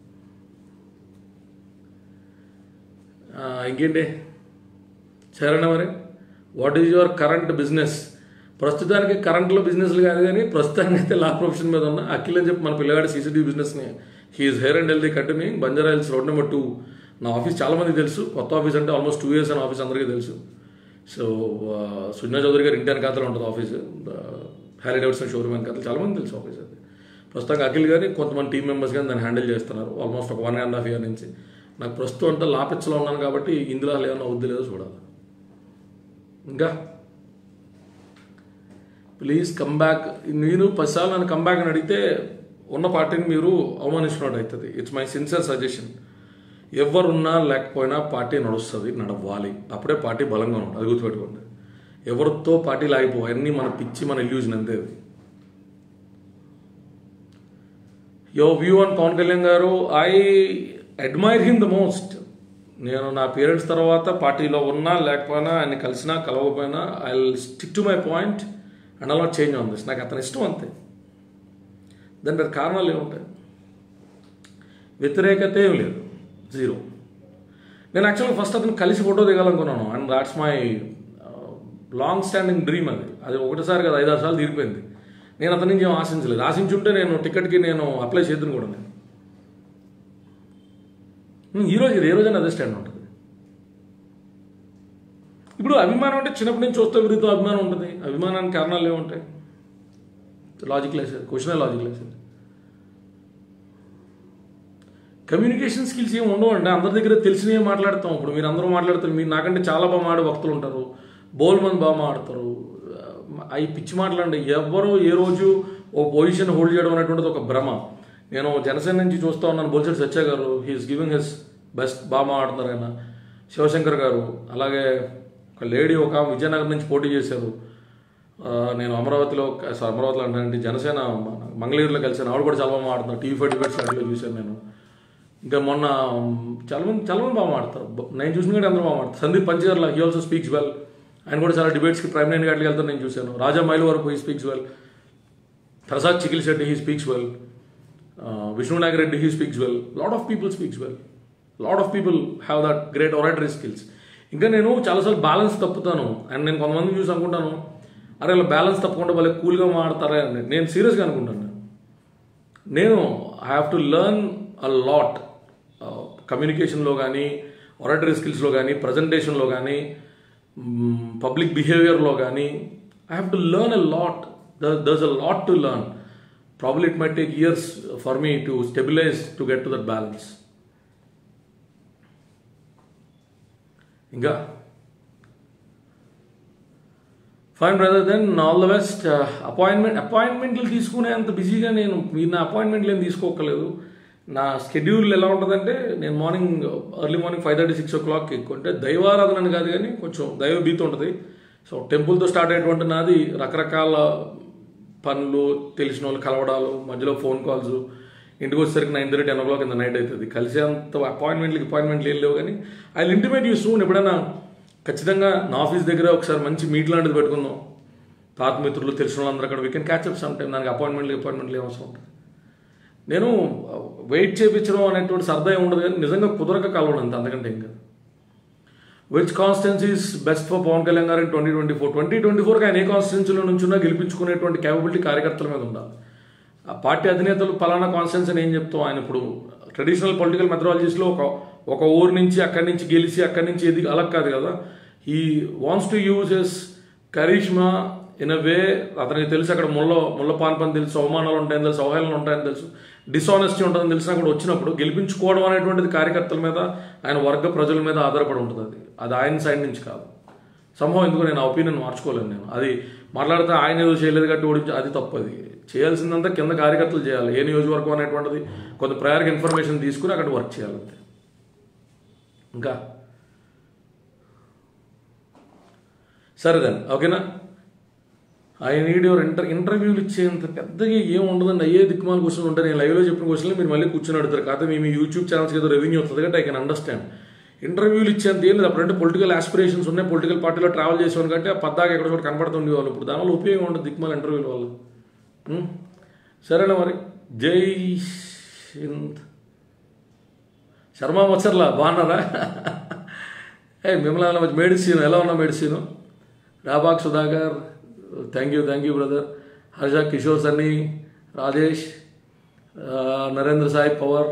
[SPEAKER 1] ఇంకేంటి సరేనా మరి what is your current business ప్రస్తుతానికి కరెంట్లో బిజినెస్లు కాదు కానీ ప్రస్తుతానికి అయితే లా ప్రొఫెషన్ మీద ఉన్న అఖిల్ అని చెప్పి మన పిల్లగాడి సీసీటీవీ బిజినెస్ని he is hale and healthy continuing Banjara Hills road number two నా ఆఫీస్ చాలా మందికి తెలుసు కొత్త ఆఫీస్ అంటే ఆల్మోస్ట్ టూ ఇయర్స్ అని ఆఫీస్ అందరికీ తెలుసు సో సుజ్నా చౌదరి గారు ఇంటి వెనకాతలో ఉంటుంది ఆఫీస్ హ్యారీ డేవిడ్సన్ షోరూమ్ వెనకాతలు చాలా మంది తెలుసు ఆఫీస్ అది ప్రస్తుతం అఖిల్ గారి కొంతమంది టీం మెంబర్స్ కానీ దాన్ని హ్యాండిల్ చేస్తున్నారు ఆల్మోస్ట్ ఒక వన్ అండ్ హాఫ్ ఇయర్ నుంచి నాకు ప్రస్తుతం అంతా లాపిచ్చలో ఉన్నాను కాబట్టి ఇందులో అసలు ఏమైనా అవుద్ది లేదో చూడాలి ఇంకా ప్లీజ్ కమ్ బ్యాక్ నేను పదిసార్లు నన్ను కమ్ బ్యాక్ అని అడిగితే ఉన్న పార్టీని మీరు అవమానించినట్టు అవుతుంది ఇట్స్ మై సిన్సియర్ సజెషన్ ఎవరున్నా లేకపోయినా పార్టీ నడుస్తుంది నడవాలి అప్పుడే పార్టీ బలంగా ఉంటుంది అది గుర్తుపెట్టుకోండి ఎవరితో పార్టీ లాగిపోవు అన్నీ మన పిచ్చి మన ఇల్యూజన్ అంతే అది యో view on Pawan Kalyan garu I admire him the most నేను నా పేరెంట్స్ తర్వాత పార్టీలో ఉన్నా లేకపోయినా ఆయన కలిసినా కలవకపోయినా I stick to my point and అలా చేంజ్ ఆన్ దిస్ నాకు అతని ఇష్టం అంతే దాని పెద్ద కారణాలు ఏముంటాయి వ్యతిరేకత ఏం లేదు జీరో నేను యాక్చువల్గా ఫస్ట్ అతను కలిసి ఫోటో దిగాలనుకున్నాను and that's my long standing dream అది అది ఒకటిసారి కదా ఐదారు సార్లు తీరిపోయింది నేను అతని నుంచి ఏం ఆశించలేదు ఆశించుంటే నేను టికెట్కి నేను అప్లై చేద్దును కూడా నేను ఉమ్, ఈ రోజు ఇది ఏ రోజైనా అదే స్టాండ్ ఉంటుంది ఇప్పుడు అభిమానం అంటే చిన్నప్పటి నుంచి చూస్తే వీరితో అభిమానం ఉంటుంది అభిమానానికి కారణాలు ఏముంటాయి లాజిక్ లేదు క్వశ్చనే లాజిక్ లేదు కమ్యూనికేషన్ స్కిల్స్ ఏమి ఉండవు అండి అందరి దగ్గర తెలిసినవి మాట్లాడతాం ఇప్పుడు మీరు అందరూ మాట్లాడతారు మీరు నాకంటే చాలా బాగా మాడే భక్తులు ఉంటారు బోల్ మంది బాగా మాడతారు అవి పిచ్చి మాటలండి ఎవరు ఏ రోజు ఓ పొజిషన్ హోల్డ్ చేయడం అనేటువంటిది ఒక భ్రమ నేను జనసేన నుంచి చూస్తా ఉన్నాను బొల్సెట్ సత్య గారు హీఈస్ గివింగ్ హిస్ బెస్ట్ బాగా మాట్లాడుతున్నారు ఆయన శివశంకర్ గారు అలాగే ఒక లేడీ ఒక ఆమె విజయనగరం నుంచి పోటీ చేశారు ఆ, నేను అమరావతిలో సారీ, అమరావతిలో అంటే జనసేన మంగళగిరిలో కలిసాను ఆవిడ కూడా చాలా బాగా మాట్లాడుతున్నారు టీవీ ఫైవ్ డిబేట్స్ లాంటివి చూశాను నేను ఇంకా మొన్న చాలా మంది చాలా మంది బాగా మాడతారు నేను చూసిన కూడా అందరూ బాగా మాడతారు Sandeep Panchagarla he also speaks well ఆయన కూడా చాలా డిబేట్స్కి ప్రైమ్ నైన్ గంటలకు వెళ్తాను నేను చూశాను రాజా మైలు వరకు he speaks well Prasad Chikil Shetty he speaks well Vishnu Naga Reddy he speaks well lot of people speaks well lot of people have that great oratory skills ఇంకా నేను చాలాసార్లు బ్యాలెన్స్ తప్పుతాను అండ్ నేను కొంతమంది చూసి అనుకుంటాను అరే ఇలా బ్యాలెన్స్ తప్పకుండా వాళ్ళే కూల్గా మాడతారే అని నేను సీరియస్గా అనుకుంటాను నేను. నేను I have to learn a lot కమ్యూనికేషన్లో కానీ ఒరాటరీ స్కిల్స్లో కానీ ప్రజెంటేషన్లో కానీ పబ్లిక్ బిహేవియర్లో కానీ I have to learn a lot there's a lot to learn probably it may take years for me to stabilize to get to that balance ఇంకా fine brother then all the best appointment అపాయింట్మెంట్లు తీసుకునే అంత బిజీగా నేను మీరు నా అపాయింట్మెంట్లు ఏం తీసుకోకలేదు నా షెడ్యూల్ ఎలా ఉంటుందంటే నేను morning early morning five thirty six ఓ క్లాక్కి ఎక్కువ అంటే దైవారాధన అని కాదు కానీ కొంచెం దైవ భీతి ఉంటుంది సో టెంపుల్తో స్టార్ట్ అయ్యేటువంటి నాది రకరకాల పనులు తెలిసిన వాళ్ళు కలవడాలు మధ్యలో ఫోన్ కాల్స్ ఇంటికి వచ్చేసరికి nine thirty ten o'clock ఇంత నైట్ అవుతుంది కలిసేంత అపాయింట్మెంట్లకి అపాయింట్మెంట్లు ఏం లేవు కానీ ఐ ఇంటిమేట్ యూ సూన్ ఎప్పుడైనా ఖచ్చితంగా నా ఆఫీస్ దగ్గర ఒకసారి మంచి మీట్ లాంటిది పెట్టుకుందాం పాత మిత్రులు తెలిసిన వాళ్ళందరూ అక్కడ we can catch up some time దానికి అపాయింట్మెంట్లు అపాయింట్మెంట్లు ఏం అవసరం ఉంటుంది నేను వెయిట్ చేయించడం అనేటువంటి సరదా ఏం ఉండదు కానీ నిజంగా కుదరక కలవడం అంత అంతకంటే ఏం కాదు which constituencies best for Pawan Kalyan garu twenty twenty four twenty twenty ఫోర్కి ఆయన ఏ కాన్స్టిట్యున్సీలో నుంచున్నా గెలిపించుకునేటువంటి క్యాపబిలిటీ కార్యకర్తల మీద ఉండాలి ఆ పార్టీ అధినేతలు పలానా కాన్స్టిట్యున్సీ అని ఏం చెప్తాం ఆయన ఇప్పుడు ట్రెడిషనల్ పొలిటికల్ మెథడాలజీస్లో ఒక ఒక ఊరు నుంచి అక్కడి నుంచి గెలిచి అక్కడి నుంచి ఎదిగి అలా కాదు కదా he wants to use his charisma in a way అతనికి తెలుసు అక్కడ ముళ్ళ ముళ్ళ పాన్పని తెలుసు అవమానాలు ఉంటాయని తెలుసు అవహేళనలు ఉంటాయని తెలుసు డిసానెస్టీ ఉంటుందని తెలిసినా కూడా వచ్చినప్పుడు గెలిపించుకోవడం అనేటువంటిది కార్యకర్తల మీద ఆయన వర్గ ప్రజల మీద ఆధారపడి ఉంటుంది అది అది ఆయన సైడ్ నుంచి కాదు సంభవం ఎందుకు నేను ఆ ఒపీనియన్ మార్చుకోలేను నేను అది మాట్లాడితే ఆయన ఏదో చేయలేదు కాబట్టి ఓడించి అది తప్పు అది చేయాల్సిందంతా కింద కార్యకర్తలు చేయాలి ఏ నియోజకవర్గం అనేటువంటిది కొంత ప్రయర్గా ఇన్ఫర్మేషన్ తీసుకుని అక్కడ వర్క్ చేయాలి అంతే ఇంకా సరే దెన్ ఓకేనా ఐ నీడ్ యువర్ ఇంటర్ ఇంటర్వ్యూలు ఇచ్చేంత పెద్దగా ఏం ఉండదండి అయ్యే దిక్కుమాల క్వశ్చన్ ఉంటాయి నేను లైవ్లో చెప్పిన క్వశ్చన్లు మీరు మళ్ళీ కూర్చొని అడుగుతారు కాకపోతే మీ యూట్యూబ్ ఛానల్స్కి ఏదో రెవెన్యూ వస్తుంది కాబట్టి ఐ కెన్ అండర్స్టాండ్ ఇంటర్వ్యూలు ఇచ్చేంత ఏం లేదు అప్పుడంటే పొలిటికల్ ఆస్పిరేషన్స్ ఉన్నాయి పొలిటికల్ పార్టీలో ట్రావెల్ చేసేవాళ్ళు కాబట్టి ఆ పద్దాక ఎక్కడ చోట కనపడుతుండే వాళ్ళు ఇప్పుడు దానివల్ల ఉపయోగం ఉండదు దిక్కుమాల ఇంటర్వ్యూల వల్ల ఉం? సరేనా మరి జై హింద్ శర్మ మచ్చర్లా బాగున్నారా ఏ మిమ్మల్ని మంచి మెడిసిన్ ఎలా ఉన్నా మెడిసిన్ రాబాగ్ Sudhakar thank you thank you brother Harsha Kishore Sunny Rajesh ఆ, నరేంద్ర సాయి పవర్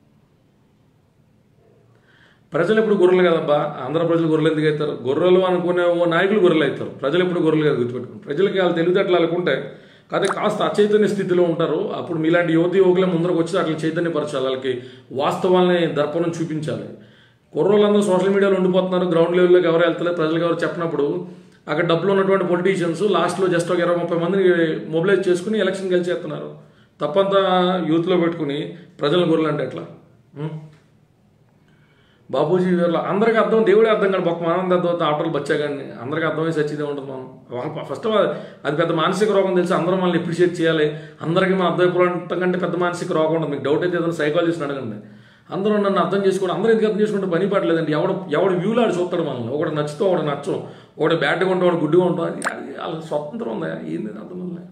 [SPEAKER 1] ప్రజలు ఎప్పుడు గొర్రెలు కదబ్బా ఆంధ్ర ప్రజలు గొర్రెలు ఎందుకు అవుతారు గొర్రెలు అనుకునే ఓ నాయకులు గొర్రెలు అవుతారు ప్రజలు ఎప్పుడు గొర్రెలు కాదు గుర్తుపెట్టుకుని ప్రజలకి వాళ్ళు తెలివితేటలు వాళ్ళకుంటే కాదే కాస్త అచైతన్య స్థితిలో ఉంటారు అప్పుడు మీలాంటి యువతి యువకులే ముందరకు వచ్చి అట్లా చైతన్యపరచాలి వాళ్ళకి వాస్తవాల్ని దర్పణం చూపించాలి కుర్రోళ్ళందరూ సోషల్ మీడియాలో ఉండిపోతున్నారు గ్రౌండ్ లెవెల్లోకి ఎవరు వెళ్తలేదు ప్రజలకు ఎవరు చెప్పినప్పుడు అక్కడ డబ్బులు ఉన్నటువంటి పొలిటీషియన్స్ లాస్ట్లో జస్ట్ ఒక ఇరవై ముప్పై మందిని మొబిలైజ్ చేసుకుని ఎలక్షన్ గెలిచేస్తున్నారు తప్పంతా యూత్లో పెట్టుకుని ప్రజల గొర్రెలు అంటే ఎట్లా ఉం? బాబూజీ వీళ్ళ అందరికీ అర్థం దేవుడే అర్థం కాదు ఒక ఆనంద అర్థం ఆటలు బచ్చాగాని అందరికీ అర్థమై సచ్చిదే ఉంటుంది మనం ఫస్ట్ ఆఫ్ ఆల్ అది పెద్ద మానసిక రోగం తెలిసి అందరం మనల్ని ఎప్రిషియేట్ చేయాలి అందరికీ మనం అర్థమైపోవడం కంటే పెద్ద మానసిక రోగం ఉంటుంది మీకు డౌట్ అయితే ఏదైనా సైకాలజిస్ట్ అడగండి అందరూ నన్ను అర్థం చేసుకోవడం అందరూ ఎందుకు అర్థం చేసుకుంటే పని పడలేదండి ఎవడు ఎవడు వ్యూలో ఆడు చూస్తాడు మనల్ని ఒకటి నచ్చుతో ఒకటి నచ్చం ఒకటి బ్యాడ్గా ఉంటాం ఒకటి గుడ్డిగా ఉంటాం అది అది వాళ్ళ స్వతంత్రం ఉందా ఏంది అర్థం ఉందా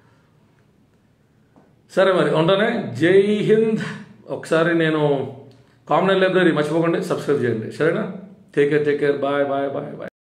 [SPEAKER 1] సరే మరి ఉంటానే జై హింద్ ఒకసారి నేను కామన్ లైబ్రరీ మర్చిపోకండి సబ్స్క్రైబ్ చేయండి సరేనా take care take care bye bye bye bye